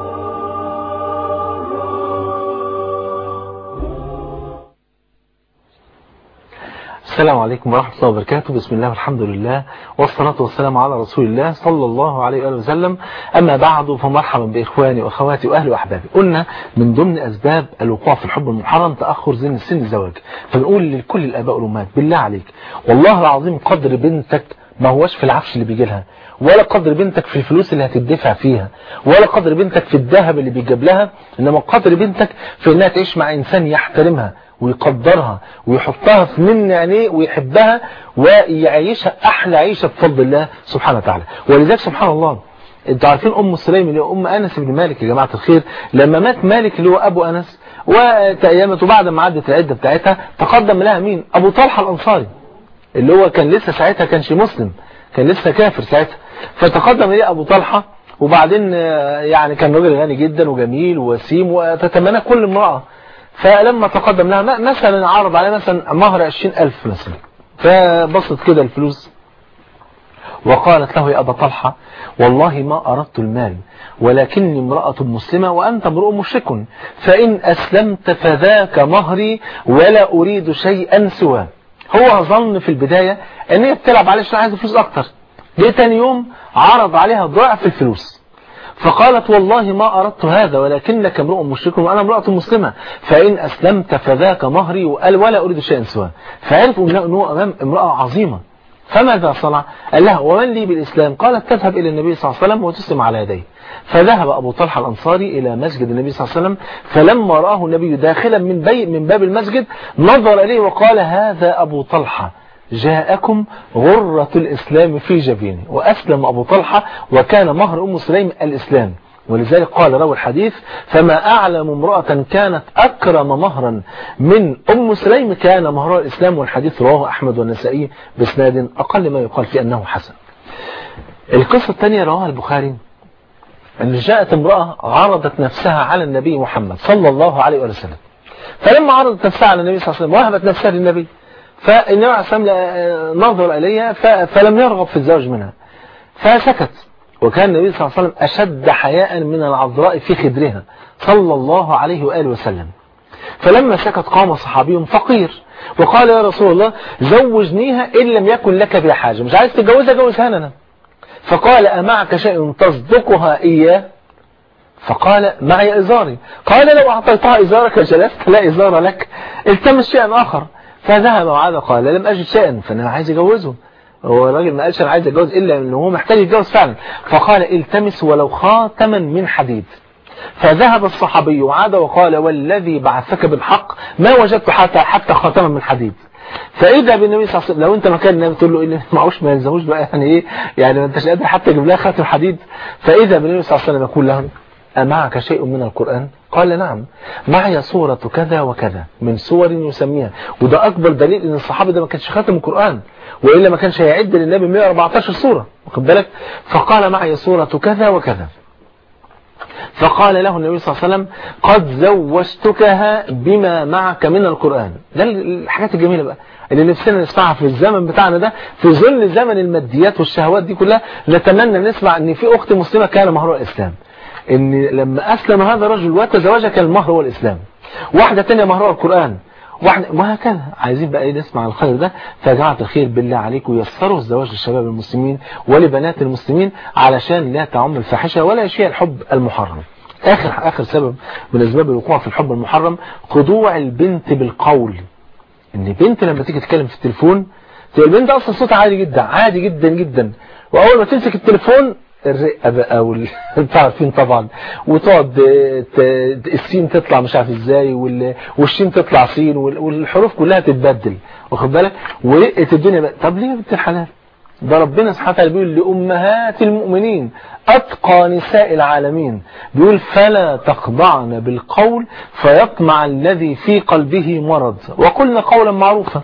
[SPEAKER 2] السلام عليكم ورحمة الله وبركاته بسم الله والحمد لله والصلاة والسلام على رسول الله صلى الله عليه وآله وسلم أما بعد فمرحبا بإخواني وأخواتي وأهلي وأحبابي قلنا من ضمن أسباب الوقوع في الحب المحرم تأخر سن سن الزواج فنقول لكل الآباء والأمهات بالله عليك والله العظيم قدر بنتك ما هوش في العفش اللي بيجي لها ولا قدر بنتك في الفلوس اللي هتدفع فيها ولا قدر بنتك في الذهب اللي بيجيب لها إنما قدر بنتك في إنها تعيش مع إنسان يحترمها ويقدرها ويحطها في من عينيه ويحبها ويعيشها احلى عيشه بفضل الله سبحانه وتعالى ولذلك سبحان الله انتوا عارفين ام سليم اللي هي ام انس بن مالك يا جماعه الخير لما مات مالك اللي هو ابو انس وتأيمت وبعد ما عدت العده بتاعتها تقدم لها مين ابو طلحه الانصاري اللي هو كان لسه ساعتها كانش مسلم كان لسه كافر ساعتها فتقدم اليه ابو طلحه وبعدين يعني كان راجل غني جدا وجميل ووسيم وتتمنى كل امراه فلما تقدم لها مثلا عرض عليها مثلا مهر 20000 مثلا فبصت كده الفلوس وقالت له يا أبا طلحة والله ما أردت المال ولكني امرأة مسلمة وأنت امرؤ مشرك فإن أسلمت فذاك مهري ولا أريد شيئا سواه هو ظن في البداية أن هي بتلعب عليه عشان عايز فلوس أكتر ليه تاني يوم عرض عليها ضعف الفلوس فقالت والله ما أردت هذا ولكنك امرؤ مشرك وأنا امرأة مسلمة فإن أسلمت فذاك مهري وقال ولا أريد شيئا سواه فعرفوا أنه أمام امرأة عظيمة فماذا صنع قال لها ومن لي بالإسلام قالت تذهب إلى النبي صلى الله عليه وسلم وتسلم على يديه فذهب أبو طلحة الأنصاري إلى مسجد النبي صلى الله عليه وسلم فلما رآه النبي داخلا من, بي من باب المسجد نظر إليه وقال هذا أبو طلحة جاءكم غرة الإسلام في جبينه وأسلم أبو طلحة وكان مهر أم سليم الإسلام ولذلك قال روى الحديث فما أعلم امرأة كانت أكرم مهرا من أم سليم كان مهرها الإسلام والحديث رواه أحمد والنسائي باسناد أقل ما يقال في أنه حسن القصة الثانية رواها البخاري أن جاءت امرأة عرضت نفسها على النبي محمد صلى الله عليه وسلم فلما عرضت نفسها على النبي صلى الله عليه وسلم وهبت نفسها للنبي فالنبي عليه الصلاة نظر إليها فلم يرغب في الزواج منها فسكت وكان النبي صلى الله عليه وسلم أشد حياء من العذراء في خدرها صلى الله عليه وآله وسلم فلما سكت قام صحابي فقير وقال يا رسول الله زوجنيها إن لم يكن لك بها حاجة مش عايز تتجوزها جوزها أنا فقال أمعك شيء تصدقها إياه فقال معي إزاري قال لو أعطيتها إزارك جلست لا إزار لك التمس شيئا آخر فذهب وعاد قال لم أجد شيئا فأنا عايز أجوزه هو الراجل ما قالش أنا عايز أتجوز إلا أنه هو محتاج يتجوز فعلا فقال التمس ولو خاتما من حديد فذهب الصحابي وعاد وقال والذي بعثك بالحق ما وجدت حتى حتى خاتما من حديد فاذا بالنبي صلى الله عليه وسلم لو انت مكان النبي تقول له ايه معوش ما يلزموش بقى يعني ايه يعني ما انتش قادر حتى تجيب لها خاتم حديد فاذا بالنبي صلى الله عليه وسلم يقول لهم أمعك شيء من القرآن قال نعم معي صورة كذا وكذا من صور يسميها وده أكبر دليل أن الصحابي ده ما كانش خاتم القرآن وإلا ما كانش هيعد للنبي 114 صورة واخد بالك فقال معي صورة كذا وكذا فقال له النبي صلى الله عليه وسلم قد زوجتكها بما معك من القرآن ده الحاجات الجميلة بقى اللي نفسنا نسمعها في الزمن بتاعنا ده في ظل زمن الماديات والشهوات دي كلها نتمنى نسمع ان في اخت مسلمة كان مهرها الاسلام ان لما اسلم هذا الرجل وتزوجها كان المهر هو الاسلام واحدة تانية مهرها القرآن واحدة وهكذا عايزين بقى ايه نسمع الخير ده فيا جماعه الخير بالله عليكم يسروا الزواج للشباب المسلمين ولبنات المسلمين علشان لا تعم الفاحشه ولا يشيع الحب المحرم اخر اخر سبب من اسباب الوقوع في الحب المحرم خضوع البنت بالقول ان بنت لما تيجي تتكلم في التليفون تلاقي البنت اصلا صوتها عادي جدا عادي جدا جدا واول ما تمسك التليفون الرقه بقى وال... انتوا عارفين طبعا وتقعد ت... السين تطلع مش عارف ازاي وال... والشين تطلع سين وال... والحروف كلها تتبدل واخد بالك ورقه الدنيا بقى طب ليه يا بنت الحلال ده ربنا سبحانه وتعالى بيقول لأمهات المؤمنين أتقى نساء العالمين بيقول فلا تخضعن بالقول فيطمع الذي في قلبه مرض وقلنا قولا معروفا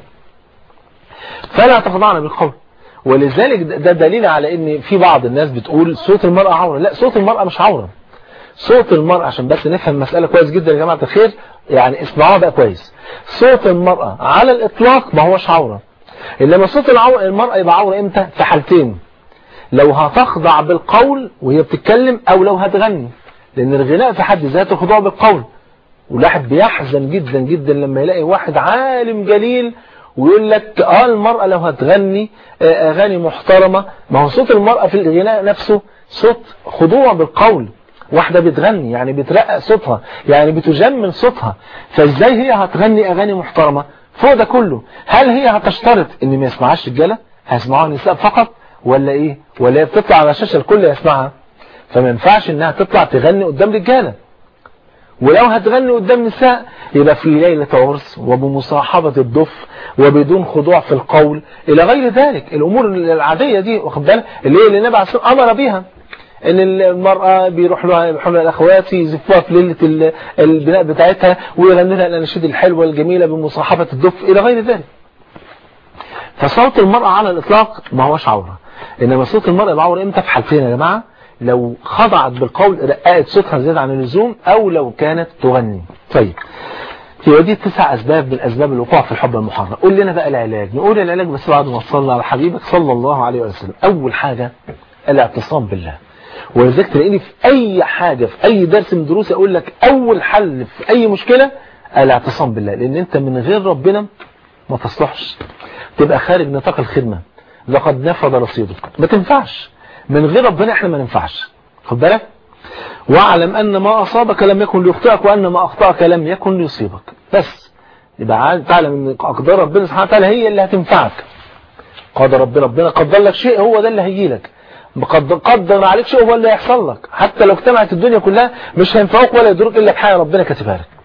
[SPEAKER 2] فلا تخضعن بالقول ولذلك ده دليل على ان في بعض الناس بتقول صوت المرأة عورة لا صوت المرأة مش عورة صوت المرأة عشان بس نفهم المسألة كويس جدا يا جماعة الخير يعني اسمعوها بقى كويس صوت المرأة على الإطلاق ما هوش عورة إنما صوت المرأة يبقى عورة إمتى في حالتين لو هتخضع بالقول وهي بتتكلم أو لو هتغني لأن الغناء في حد ذاته خضوع بالقول والواحد بيحزن جدا جدا لما يلاقي واحد عالم جليل ويقول لك اه المرأة لو هتغني اغاني محترمة ما هو صوت المرأة في الغناء نفسه صوت خضوع بالقول واحدة بتغني يعني بترقق صوتها يعني بتجمل صوتها فازاي هي هتغني اغاني محترمة فوق ده كله هل هي هتشترط ان ما يسمعهاش رجالة هيسمعوها النساء فقط ولا ايه ولا هي بتطلع على الشاشة الكل يسمعها فما ينفعش انها تطلع تغني قدام رجاله ولو هتغني قدام نساء يبقى في ليلة عرس وبمصاحبة الضف وبدون خضوع في القول إلى غير ذلك الأمور العادية دي واخد بالك اللي هي اللي النبي عليه الصلاة أمر بيها ان المرأة بيروح لها يروحوا لها الاخوات يزفوها في ليلة البناء بتاعتها ويغنوا لها الاناشيد الحلوة الجميلة بمصاحبة الضف الى غير ذلك فصوت المرأة على الاطلاق ما هوش عورة انما صوت المرأة يبقى عورة امتى في حالتين يا جماعة لو خضعت بالقول رققت صوتها زيادة عن اللزوم او لو كانت تغني طيب يبقى دي تسع اسباب من اسباب الوقوع في الحب المحرم قول لنا بقى العلاج نقول العلاج بس بعد ما صلى على حبيبك صلى الله عليه وسلم اول حاجة الاعتصام بالله ولذلك تلاقيني في اي حاجة في اي درس من دروسي اقول لك اول حل في اي مشكلة الاعتصام بالله لان انت من غير ربنا ما تصلحش تبقى خارج نطاق الخدمة لقد نفض رصيدك ما تنفعش من غير ربنا احنا ما ننفعش خد بالك واعلم ان ما اصابك لم يكن ليخطئك وان ما اخطاك لم يكن ليصيبك بس يبقى تعلم ان اقدار ربنا سبحانه وتعالى هي اللي هتنفعك قدر ربنا ربنا قدر لك شيء هو ده اللي هيجي لك قدر عليك شيء هو اللي هيحصل لك حتى لو اجتمعت الدنيا كلها مش هينفعوك ولا يضرك الا بحاجه ربنا كاتبها لك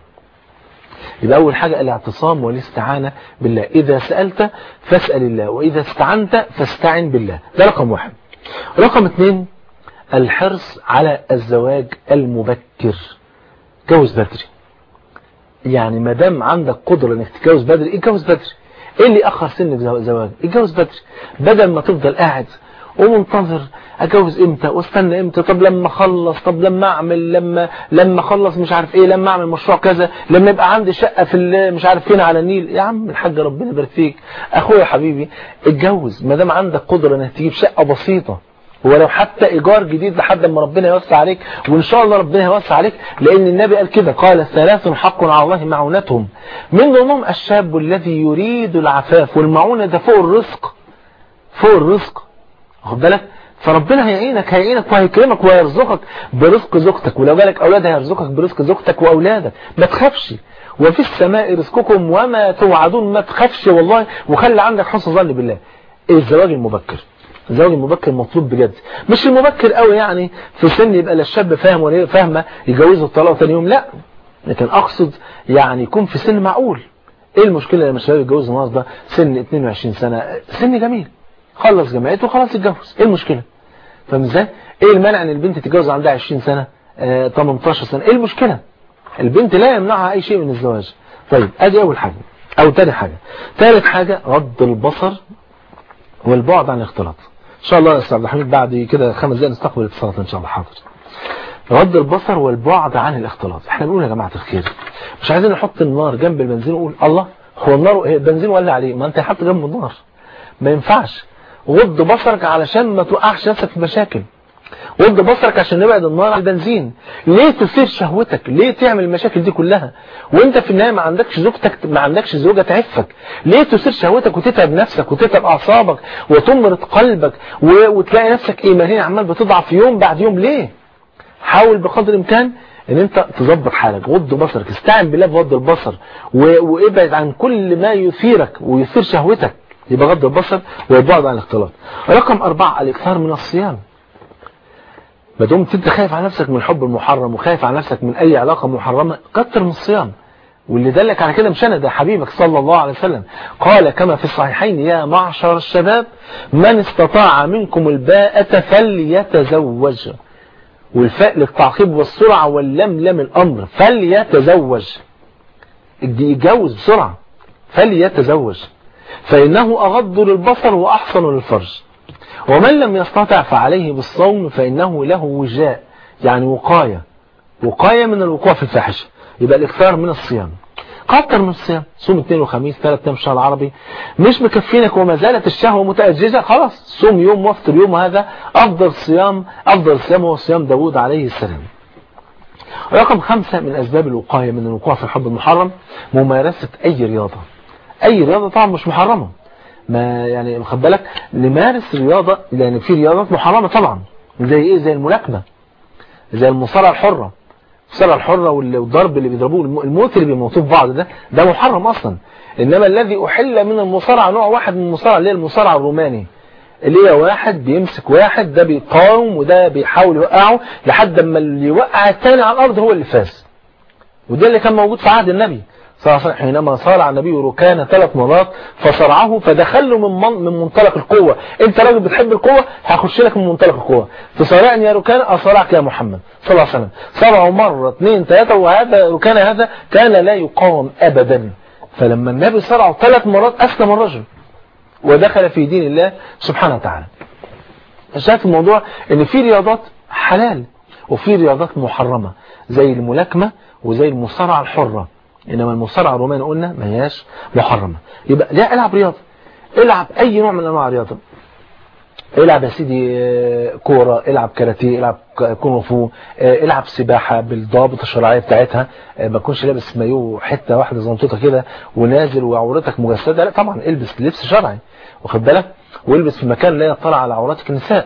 [SPEAKER 2] يبقى أول حاجة الاعتصام والاستعانة بالله إذا سألت فاسأل الله وإذا استعنت فاستعن بالله ده رقم واحد رقم اثنين الحرص على الزواج المبكر جوز بدري يعني ما دام عندك قدرة انك تتجوز بدري اتجوز بدري ايه اللي اخر سن الزواج اتجوز بدري بدل ما تفضل قاعد ومنتظر اتجوز امتى واستنى امتى طب لما اخلص طب لما اعمل لما لما اخلص مش عارف ايه لما اعمل مشروع كذا لما يبقى عندي شقه في مش عارف فين على النيل يا عم الحاج ربنا يبارك فيك اخويا حبيبي اتجوز ما دام عندك قدره انك تجيب شقه بسيطه ولو حتى ايجار جديد لحد ما ربنا يوسع عليك وان شاء الله ربنا يوسع عليك لان النبي قال كده قال ثلاث حق على الله معونتهم من ضمنهم الشاب الذي يريد العفاف والمعونه ده فوق الرزق فوق الرزق واخد بالك فربنا هيعينك هيعينك وهيكرمك ويرزقك برزق زوجتك ولو جالك اولاد هيرزقك برزق زوجتك واولادك ما تخافش وفي السماء رزقكم وما توعدون ما تخافش والله وخلي عندك حسن ظن بالله الزواج المبكر الزواج المبكر مطلوب بجد مش المبكر قوي يعني في سن يبقى لا الشاب فاهم ولا فاهمه يجوزه الطلاق ثاني يوم لا لكن اقصد يعني يكون في سن معقول ايه المشكله لما الشباب يتجوزوا النهارده سن 22 سنه سن جميل خلص جامعته وخلاص اتجوز ايه المشكله فاهم ازاي ايه المانع ان البنت تتجوز عندها 20 سنه آه 18 سنه ايه المشكله البنت لا يمنعها اي شيء من الزواج طيب ادي اول حاجه او تاني حاجه ثالث حاجه رد البصر والبعد عن الاختلاط ان شاء الله يا استاذ عبد الحميد بعد كده خمس دقائق نستقبل الاتصالات ان شاء الله حاضر غض البصر والبعد عن الاختلاط احنا بنقول يا جماعة الخير مش عايزين نحط النار جنب البنزين ونقول الله هو النار إيه؟ البنزين ولع عليه ما انت حاطط جنبه النار ما ينفعش غض بصرك علشان ما توقعش نفسك في مشاكل غض بصرك عشان نبعد النار عن البنزين ليه تثير شهوتك ليه تعمل المشاكل دي كلها وانت في النهايه ما عندكش زوجتك ما عندكش زوجه تعفك ليه تثير شهوتك وتتعب نفسك وتتعب اعصابك وتمرض قلبك و... وتلاقي نفسك ايمانيا عمال بتضعف يوم بعد يوم ليه حاول بقدر الامكان ان انت تظبط حالك غض بصرك استعن بالله بغض البصر و... وابعد عن كل ما يثيرك ويثير شهوتك يبقى غض البصر والبعد عن الاختلاط رقم أربعة الإكثار من الصيام ما دمت انت خايف على نفسك من الحب المحرم وخايف على نفسك من أي علاقة محرمة كتر من الصيام واللي دلك على كده مش انا ده حبيبك صلى الله عليه وسلم قال كما في الصحيحين يا معشر الشباب من استطاع منكم الباءة فليتزوج والفاء للتعقيب والسرعة واللملم الأمر فليتزوج يتجوز بسرعة فليتزوج فإنه أغض للبصر وأحسن للفرج ومن لم يستطع فعليه بالصوم فإنه له وجاء يعني وقاية وقاية من الوقوع في الفاحشة يبقى الإكثار من الصيام كتر من الصيام صوم اثنين وخميس ثلاث ايام الشهر العربي مش مكفينك وما زالت الشهوة متأججة خلاص صوم يوم وافطر يوم هذا أفضل صيام أفضل صيام هو صيام داوود عليه السلام رقم خمسة من أسباب الوقاية من الوقوع في الحب المحرم ممارسة أي رياضة أي رياضة طبعا مش محرمة ما يعني خد بالك نمارس رياضة لأن في رياضات محرمة طبعا زي إيه زي الملاكمة زي المصارعة الحرة المصارعة الحرة والضرب اللي بيضربوه الموت اللي بيموتوه في بعض ده ده محرم أصلا إنما الذي أحل من المصارعة نوع واحد من المصارعة اللي هي المصارعة الروماني اللي هي واحد بيمسك واحد ده بيقاوم وده بيحاول يوقعه لحد اما اللي يوقع الثاني على الأرض هو اللي فاز وده اللي كان موجود في عهد النبي صلى الله عليه وسلم حينما صارع النبي ركان ثلاث مرات فصرعه فدخل له من من, من منطلق القوة انت راجل بتحب القوة هخش لك من منطلق القوة تصارعني يا ركان اصارعك يا محمد صلى الله عليه وسلم صرعه مرة اثنين ثلاثة وهذا ركان هذا كان لا يقاوم ابدا فلما النبي صرعه ثلاث مرات اسلم الرجل ودخل في دين الله سبحانه وتعالى شايف الموضوع ان في رياضات حلال وفي رياضات محرمة زي الملاكمة وزي المصارعة الحرة إنما المصارعة الرومانية قلنا ما هياش محرمة يبقى لا العب رياضة العب أي نوع من أنواع الرياضة العب يا سيدي كورة العب كاراتيه العب كونغ فو العب سباحة بالضابط الشرعية بتاعتها ما تكونش لابس مايو حتة واحدة زنطوطة كده ونازل وعورتك مجسدة لا طبعا البس لبس شرعي واخد بالك والبس في مكان لا يطلع على عوراتك النساء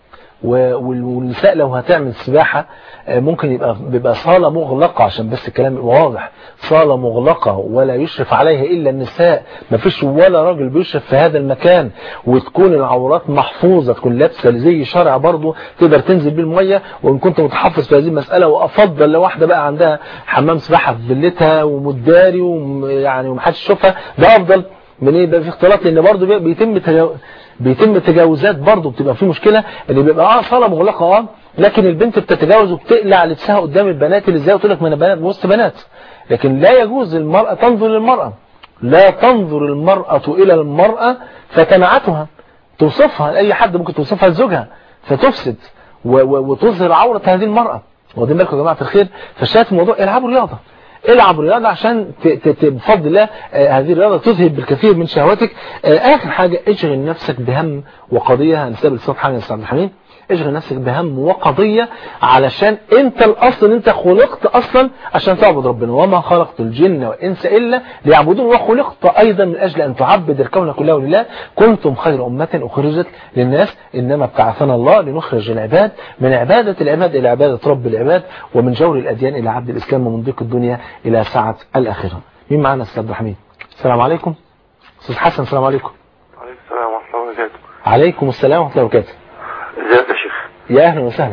[SPEAKER 2] والنساء لو هتعمل سباحة ممكن يبقى بيبقى صالة مغلقة عشان بس الكلام يبقى واضح صالة مغلقة ولا يشرف عليها إلا النساء ما فيش ولا راجل بيشرف في هذا المكان وتكون العورات محفوظة تكون لابسة زي شرع برضه تقدر تنزل بالمية وإن كنت متحفظ في هذه المسألة وأفضل لو واحدة بقى عندها حمام سباحة في فيلتها ومداري ويعني ومحدش يشوفها ده أفضل من ايه يبقى في اختلاط لان برضه بيتم تجاوز بيتم تجاوزات برضه بتبقى في مشكلة ان بيبقى اه صالة مغلقة اه لكن البنت بتتجاوز وبتقلع لبسها قدام البنات اللي ازاي قلت لك ما انا بنات وسط بنات لكن لا يجوز المرأة تنظر للمرأة لا تنظر المرأة إلى المرأة فتنعتها توصفها لأي حد ممكن توصفها لزوجها فتفسد وتظهر عورة هذه المرأة واخدين بالكم يا جماعة الخير فشاهد الموضوع العبوا رياضة العب رياضة عشان بفضل الله هذه الرياضة تذهب بالكثير من شهواتك آخر حاجة اشغل نفسك بهم وقضية هنستقبل صوت حاجة استاذ الحميد اشغل نفسك بهم وقضية علشان انت الاصل انت خلقت اصلا عشان تعبد ربنا وما خلقت الجن والانس الا ليعبدون وخلقت ايضا من اجل ان تعبد الكون كله لله كنتم خير امة اخرجت للناس انما ابتعثنا الله لنخرج العباد من عبادة العباد الى عبادة رب العباد ومن جور الاديان الى عبد الاسلام ومن ضيق الدنيا الى سعة الاخرة مين معنا استاذ عبد الحميد السلام عليكم استاذ حسن السلام عليكم
[SPEAKER 5] عليكم السلام ورحمة الله وبركاته
[SPEAKER 2] عليكم السلام ورحمة الله وبركاته
[SPEAKER 5] ازيك يا شيخ
[SPEAKER 2] يا اهلا وسهلا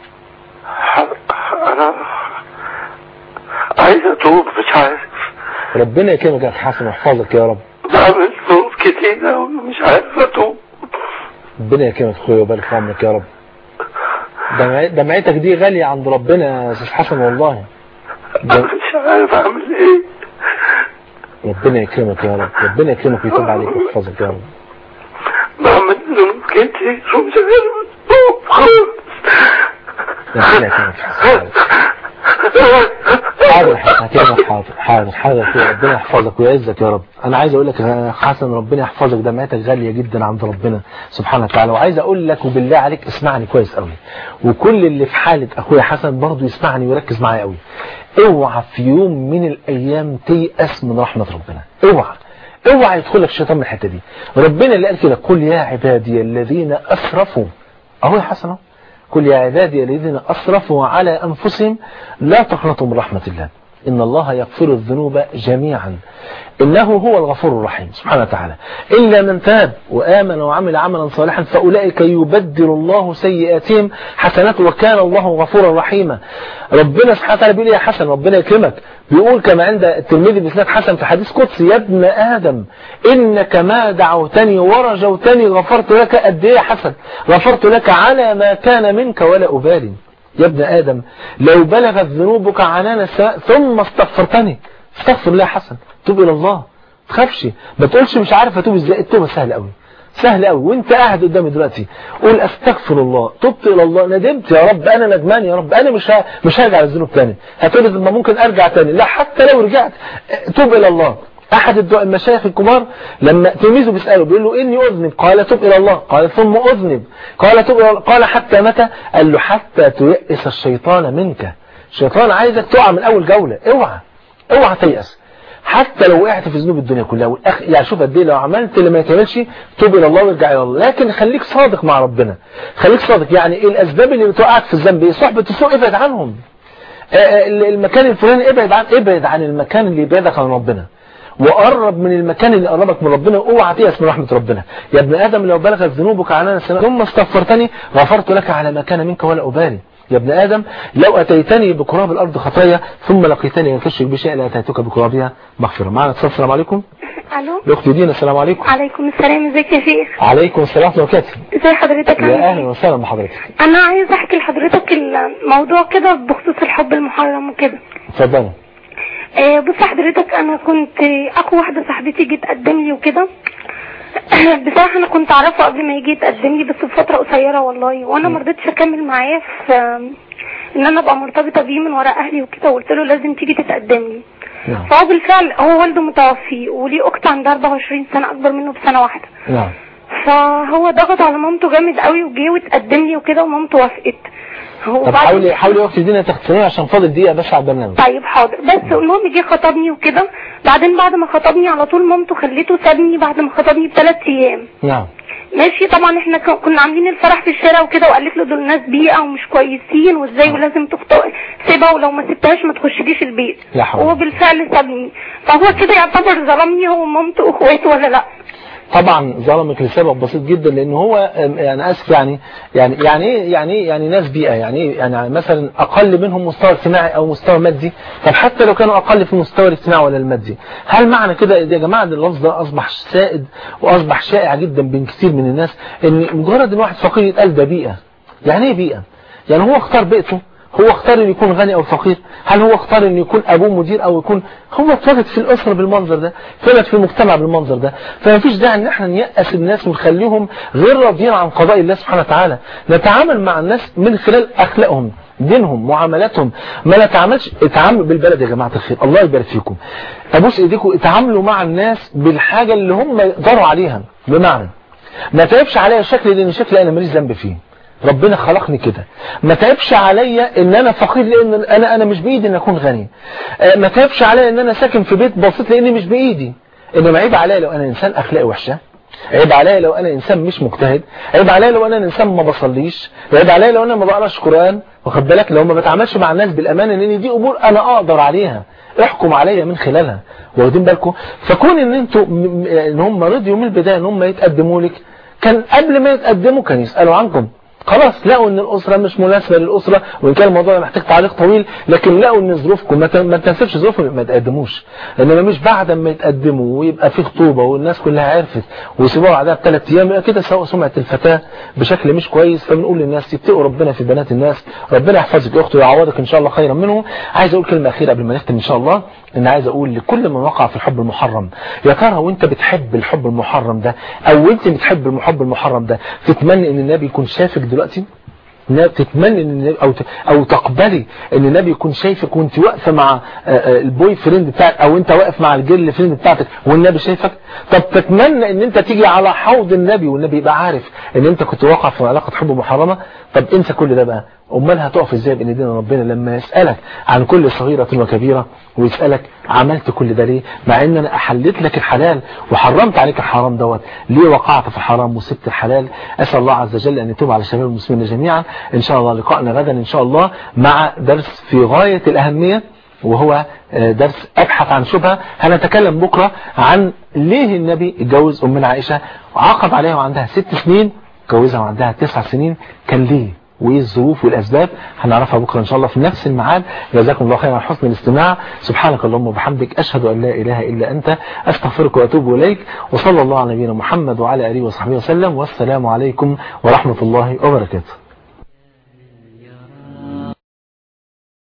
[SPEAKER 5] انا عايز اتوب مش عارف
[SPEAKER 2] ربنا يكرمك يا حسن ويحفظك يا رب
[SPEAKER 5] بعمل ذنوب كتيرة ومش عارف اتوب
[SPEAKER 2] ربنا يكرمك اخويا ويبارك في عمرك يا رب دمع- دمعتك دي غالية عند ربنا يا استاذ حسن والله
[SPEAKER 5] انا مش عارف اعمل ايه
[SPEAKER 2] ربنا يكرمك يا رب ربنا يكرمك ويتوب عليك ويحفظك يا رب
[SPEAKER 5] بعمل ذنوب كتير ومش عارف اتوب خالص
[SPEAKER 2] ربنا يكرمك حاضر يا حسن هكلمك حاضر حاضر حاضر يا أخويا. ربنا يحفظك ويعزك يا رب انا عايز اقول لك يا حسن ربنا يحفظك دمعتك غاليه جدا عند ربنا سبحانه وتعالى وعايز اقول لك وبالله عليك اسمعني كويس قوي وكل اللي في حاله اخويا حسن برضه يسمعني ويركز معايا قوي اوعى في يوم من الايام تيأس من رحمه ربنا اوعى اوعى يدخل لك الشيطان من الحته دي ربنا اللي قال كده قل يا عبادي الذين اسرفوا اهو يا حسن اهو قل يا عبادي الذين أسرفوا على أنفسهم لا تقنطوا من رحمة الله إن الله يغفر الذنوب جميعا إنه هو الغفور الرحيم سبحانه وتعالى إلا من تاب وآمن وعمل عملا صالحا فأولئك يبدل الله سيئاتهم حسنات وكان الله غفورا رحيما ربنا سبحانه وتعالى بيقول يا حسن ربنا يكرمك بيقول كما عند الترمذي بإسناد حسن في حديث قدسي يا ابن آدم إنك ما دعوتني ورجوتني غفرت لك قد إيه يا حسن غفرت لك على ما كان منك ولا أبالي يا ابن آدم لو بلغت ذنوبك عنان السماء ثم استغفرتني استغفر الله يا حسن توب إلى الله تخافش ما تقولش مش عارف اتوب ازاي التوبه سهله قوي سهل قوي وانت قاعد قدامي دلوقتي قول استغفر الله تبت الى الله ندمت يا رب انا ندمان يا رب انا مش ه... مش هرجع للذنوب تاني هتقول ما ممكن ارجع تاني لا حتى لو رجعت توب الى الله احد الدعاء المشايخ الكبار لما تلميذه بيساله بيقول له اني اذنب قال تب الى الله قال ثم اذنب قال تب إلى الله قال حتى متى قال له حتى تيأس الشيطان منك الشيطان عايزك تقع من اول جوله اوعى اوعى تيأس حتى لو وقعت في ذنوب الدنيا كلها والأخ... يعني شوف قد ايه لو عملت اللي ما يتعملش توب الى الله وارجع الى الله لكن خليك صادق مع ربنا خليك صادق يعني ايه الاسباب اللي بتوقعك في الذنب ايه صحبه السوء ابعد عنهم آه المكان الفلاني ابعد عن ابعد عن المكان اللي يبعدك عن ربنا وقرب من المكان اللي قربك من ربنا اوعى تيأس من رحمة ربنا يا ابن ادم لو بلغت ذنوبك عنان السماء ثم استغفرتني غفرت لك على ما كان منك ولا ابالي يا ابن آدم لو أتيتني بقراب الأرض خطايا ثم لقيتني من تشرك بشيء لأتيتك بقرابها مغفرة معنا اتصال السلام عليكم
[SPEAKER 6] الو
[SPEAKER 2] الأخت دينا السلام عليكم
[SPEAKER 6] عليكم السلام ازيك يا شيخ
[SPEAKER 2] عليكم السلام ورحمة الله وبركاته
[SPEAKER 6] ازي حضرتك عامل
[SPEAKER 2] يا
[SPEAKER 6] ايه؟
[SPEAKER 2] أهلا وسهلا بحضرتك
[SPEAKER 6] انا عايز احكي لحضرتك الموضوع كده بخصوص الحب المحرم وكده
[SPEAKER 2] اتفضلي
[SPEAKER 6] آه، بص حضرتك انا كنت اخو واحده صاحبتي جت تقدم لي وكده بصراحه انا كنت اعرفه قبل ما يجي يتقدم لي بس بفتره قصيره والله وانا ما رضيتش اكمل معاه في ان انا ابقى مرتبطه بيه من وراء اهلي وكده وقلت له لازم تيجي تتقدم لي
[SPEAKER 2] نعم
[SPEAKER 6] فهو بالفعل هو والده متوفي وليه اخت عندها 24 سنه اكبر منه بسنه واحده
[SPEAKER 2] نعم
[SPEAKER 6] فهو ضغط على مامته جامد قوي وجه وتقدم لي وكده ومامته وافقت هو
[SPEAKER 2] طب
[SPEAKER 6] بعد-
[SPEAKER 2] حاولي حاولي يا أخت دينا تختصري عشان فاضل دقيقة بس على البرنامج
[SPEAKER 6] طيب حاضر بس المهم جه خطبني وكده بعدين بعد ما خطبني على طول مامته خليته سابني بعد ما خطبني بثلاث ايام
[SPEAKER 2] نعم
[SPEAKER 6] ماشي طبعا احنا ك- كنا عاملين الفرح في الشارع وكده وقالت له دول ناس بيئه ومش كويسين وازاي ولازم تخطئ سيبها ولو ما سبتهاش ما تخشليش البيت
[SPEAKER 2] لا حول.
[SPEAKER 6] هو بالفعل سابني فهو كده يعتبر ظلمني هو ومامته واخواته ولا لا
[SPEAKER 2] طبعا ظلمك لسبب بسيط جدا لان هو أم، يعني اسف يعني يعني يعني ايه يعني ايه يعني ناس بيئه يعني ايه يعني مثلا اقل منهم مستوى اجتماعي او مستوى مادي طب حتى لو كانوا اقل في المستوى الاجتماعي ولا المادي هل معنى كده يا جماعه ان اللفظ ده اصبح سائد واصبح شائع جدا بين كثير من الناس ان مجرد ان واحد فقير يتقال ده بيئه يعني ايه بيئه يعني هو اختار بيئته هو اختار ان يكون غني او فقير هل هو اختار ان يكون ابوه مدير او يكون هو اتولد في الاسره بالمنظر ده اتولد في المجتمع بالمنظر ده فما فيش داعي ان احنا نيأس الناس ونخليهم غير راضيين عن قضاء الله سبحانه وتعالى نتعامل مع الناس من خلال اخلاقهم دينهم معاملاتهم ما نتعاملش اتعاملوا بالبلد يا جماعه الخير الله يبارك فيكم ابوس ايديكم اتعاملوا مع الناس بالحاجه اللي هم يقدروا عليها بمعنى ما تعبش عليا شكلي لان شكلي انا ماليش ذنب فيه ربنا خلقني كده ما تعبش عليا ان انا فقير لان انا انا مش بايدي ان اكون غني آه، ما تعبش عليا ان انا ساكن في بيت بسيط لان مش بايدي انما عيب عليا لو انا انسان اخلاقي وحشه عيب عليا لو انا انسان مش مجتهد عيب عليا لو انا انسان ما بصليش عيب عليا لو انا ما بقراش قران واخد بالك لو ما بتعاملش مع الناس بالامانه لان دي امور انا اقدر عليها احكم عليا من خلالها واخدين بالكم فكون ان انتوا م- م- ان هم رضيوا من البدايه ان هم يتقدموا لك كان قبل ما يتقدموا كان يسالوا عنكم خلاص لقوا ان الاسره مش مناسبه للاسره وان كان الموضوع محتاج تعليق طويل لكن لقوا ان ظروفكم ما ت- ما تناسبش ظروفهم ما تقدموش انما مش بعد ما يتقدموا ويبقى في خطوبه والناس كلها عرفت ويسيبوها بعدها بثلاث ايام يبقى كده سوء سمعه الفتاه بشكل مش كويس فبنقول للناس يتقوا ربنا في بنات الناس ربنا يحفظك يا اختي ويعوضك ان شاء الله خيرا منه عايز اقول كلمه اخيره قبل ما نختم ان شاء الله ان عايز اقول لكل من وقع في الحب المحرم يا ترى وانت بتحب الحب المحرم ده او انت بتحب الحب المحرم ده تتمنى ان النبي يكون شافك دلوقتي لا تتمنى ان النبي او ت- او تقبلي ان النبي يكون شايفك وانت واقفه مع آه، آه، البوي فريند بتاعك او انت واقف مع الجيرل فريند بتاعتك والنبي شايفك طب تتمنى ان انت تيجي على حوض النبي والنبي يبقى عارف ان انت كنت واقع في علاقه حب محرمه طب انسى كل ده بقى امال هتقف ازاي بين ايدينا ربنا لما يسالك عن كل صغيره وكبيره ويسالك عملت كل ده ليه مع ان انا احلت لك الحلال وحرمت عليك الحرام دوت ليه وقعت في الحرام وسبت الحلال اسال الله عز وجل ان يتوب على شباب المسلمين جميعا ان شاء الله لقائنا غدا ان شاء الله مع درس في غايه الاهميه وهو آه، درس ابحث عن شبهه هنتكلم بكره عن ليه النبي اتجوز امنا عائشه وعقد عليها وعندها ست سنين اتجوزها وعندها تسع سنين كان ليه وايه الظروف والاسباب هنعرفها بكره ان شاء الله في نفس الميعاد جزاكم الله خيرا على حسن الاستماع سبحانك اللهم وبحمدك اشهد ان لا اله الا انت استغفرك واتوب اليك وصلى الله على نبينا محمد وعلى اله وصحبه وسلم والسلام عليكم ورحمه الله وبركاته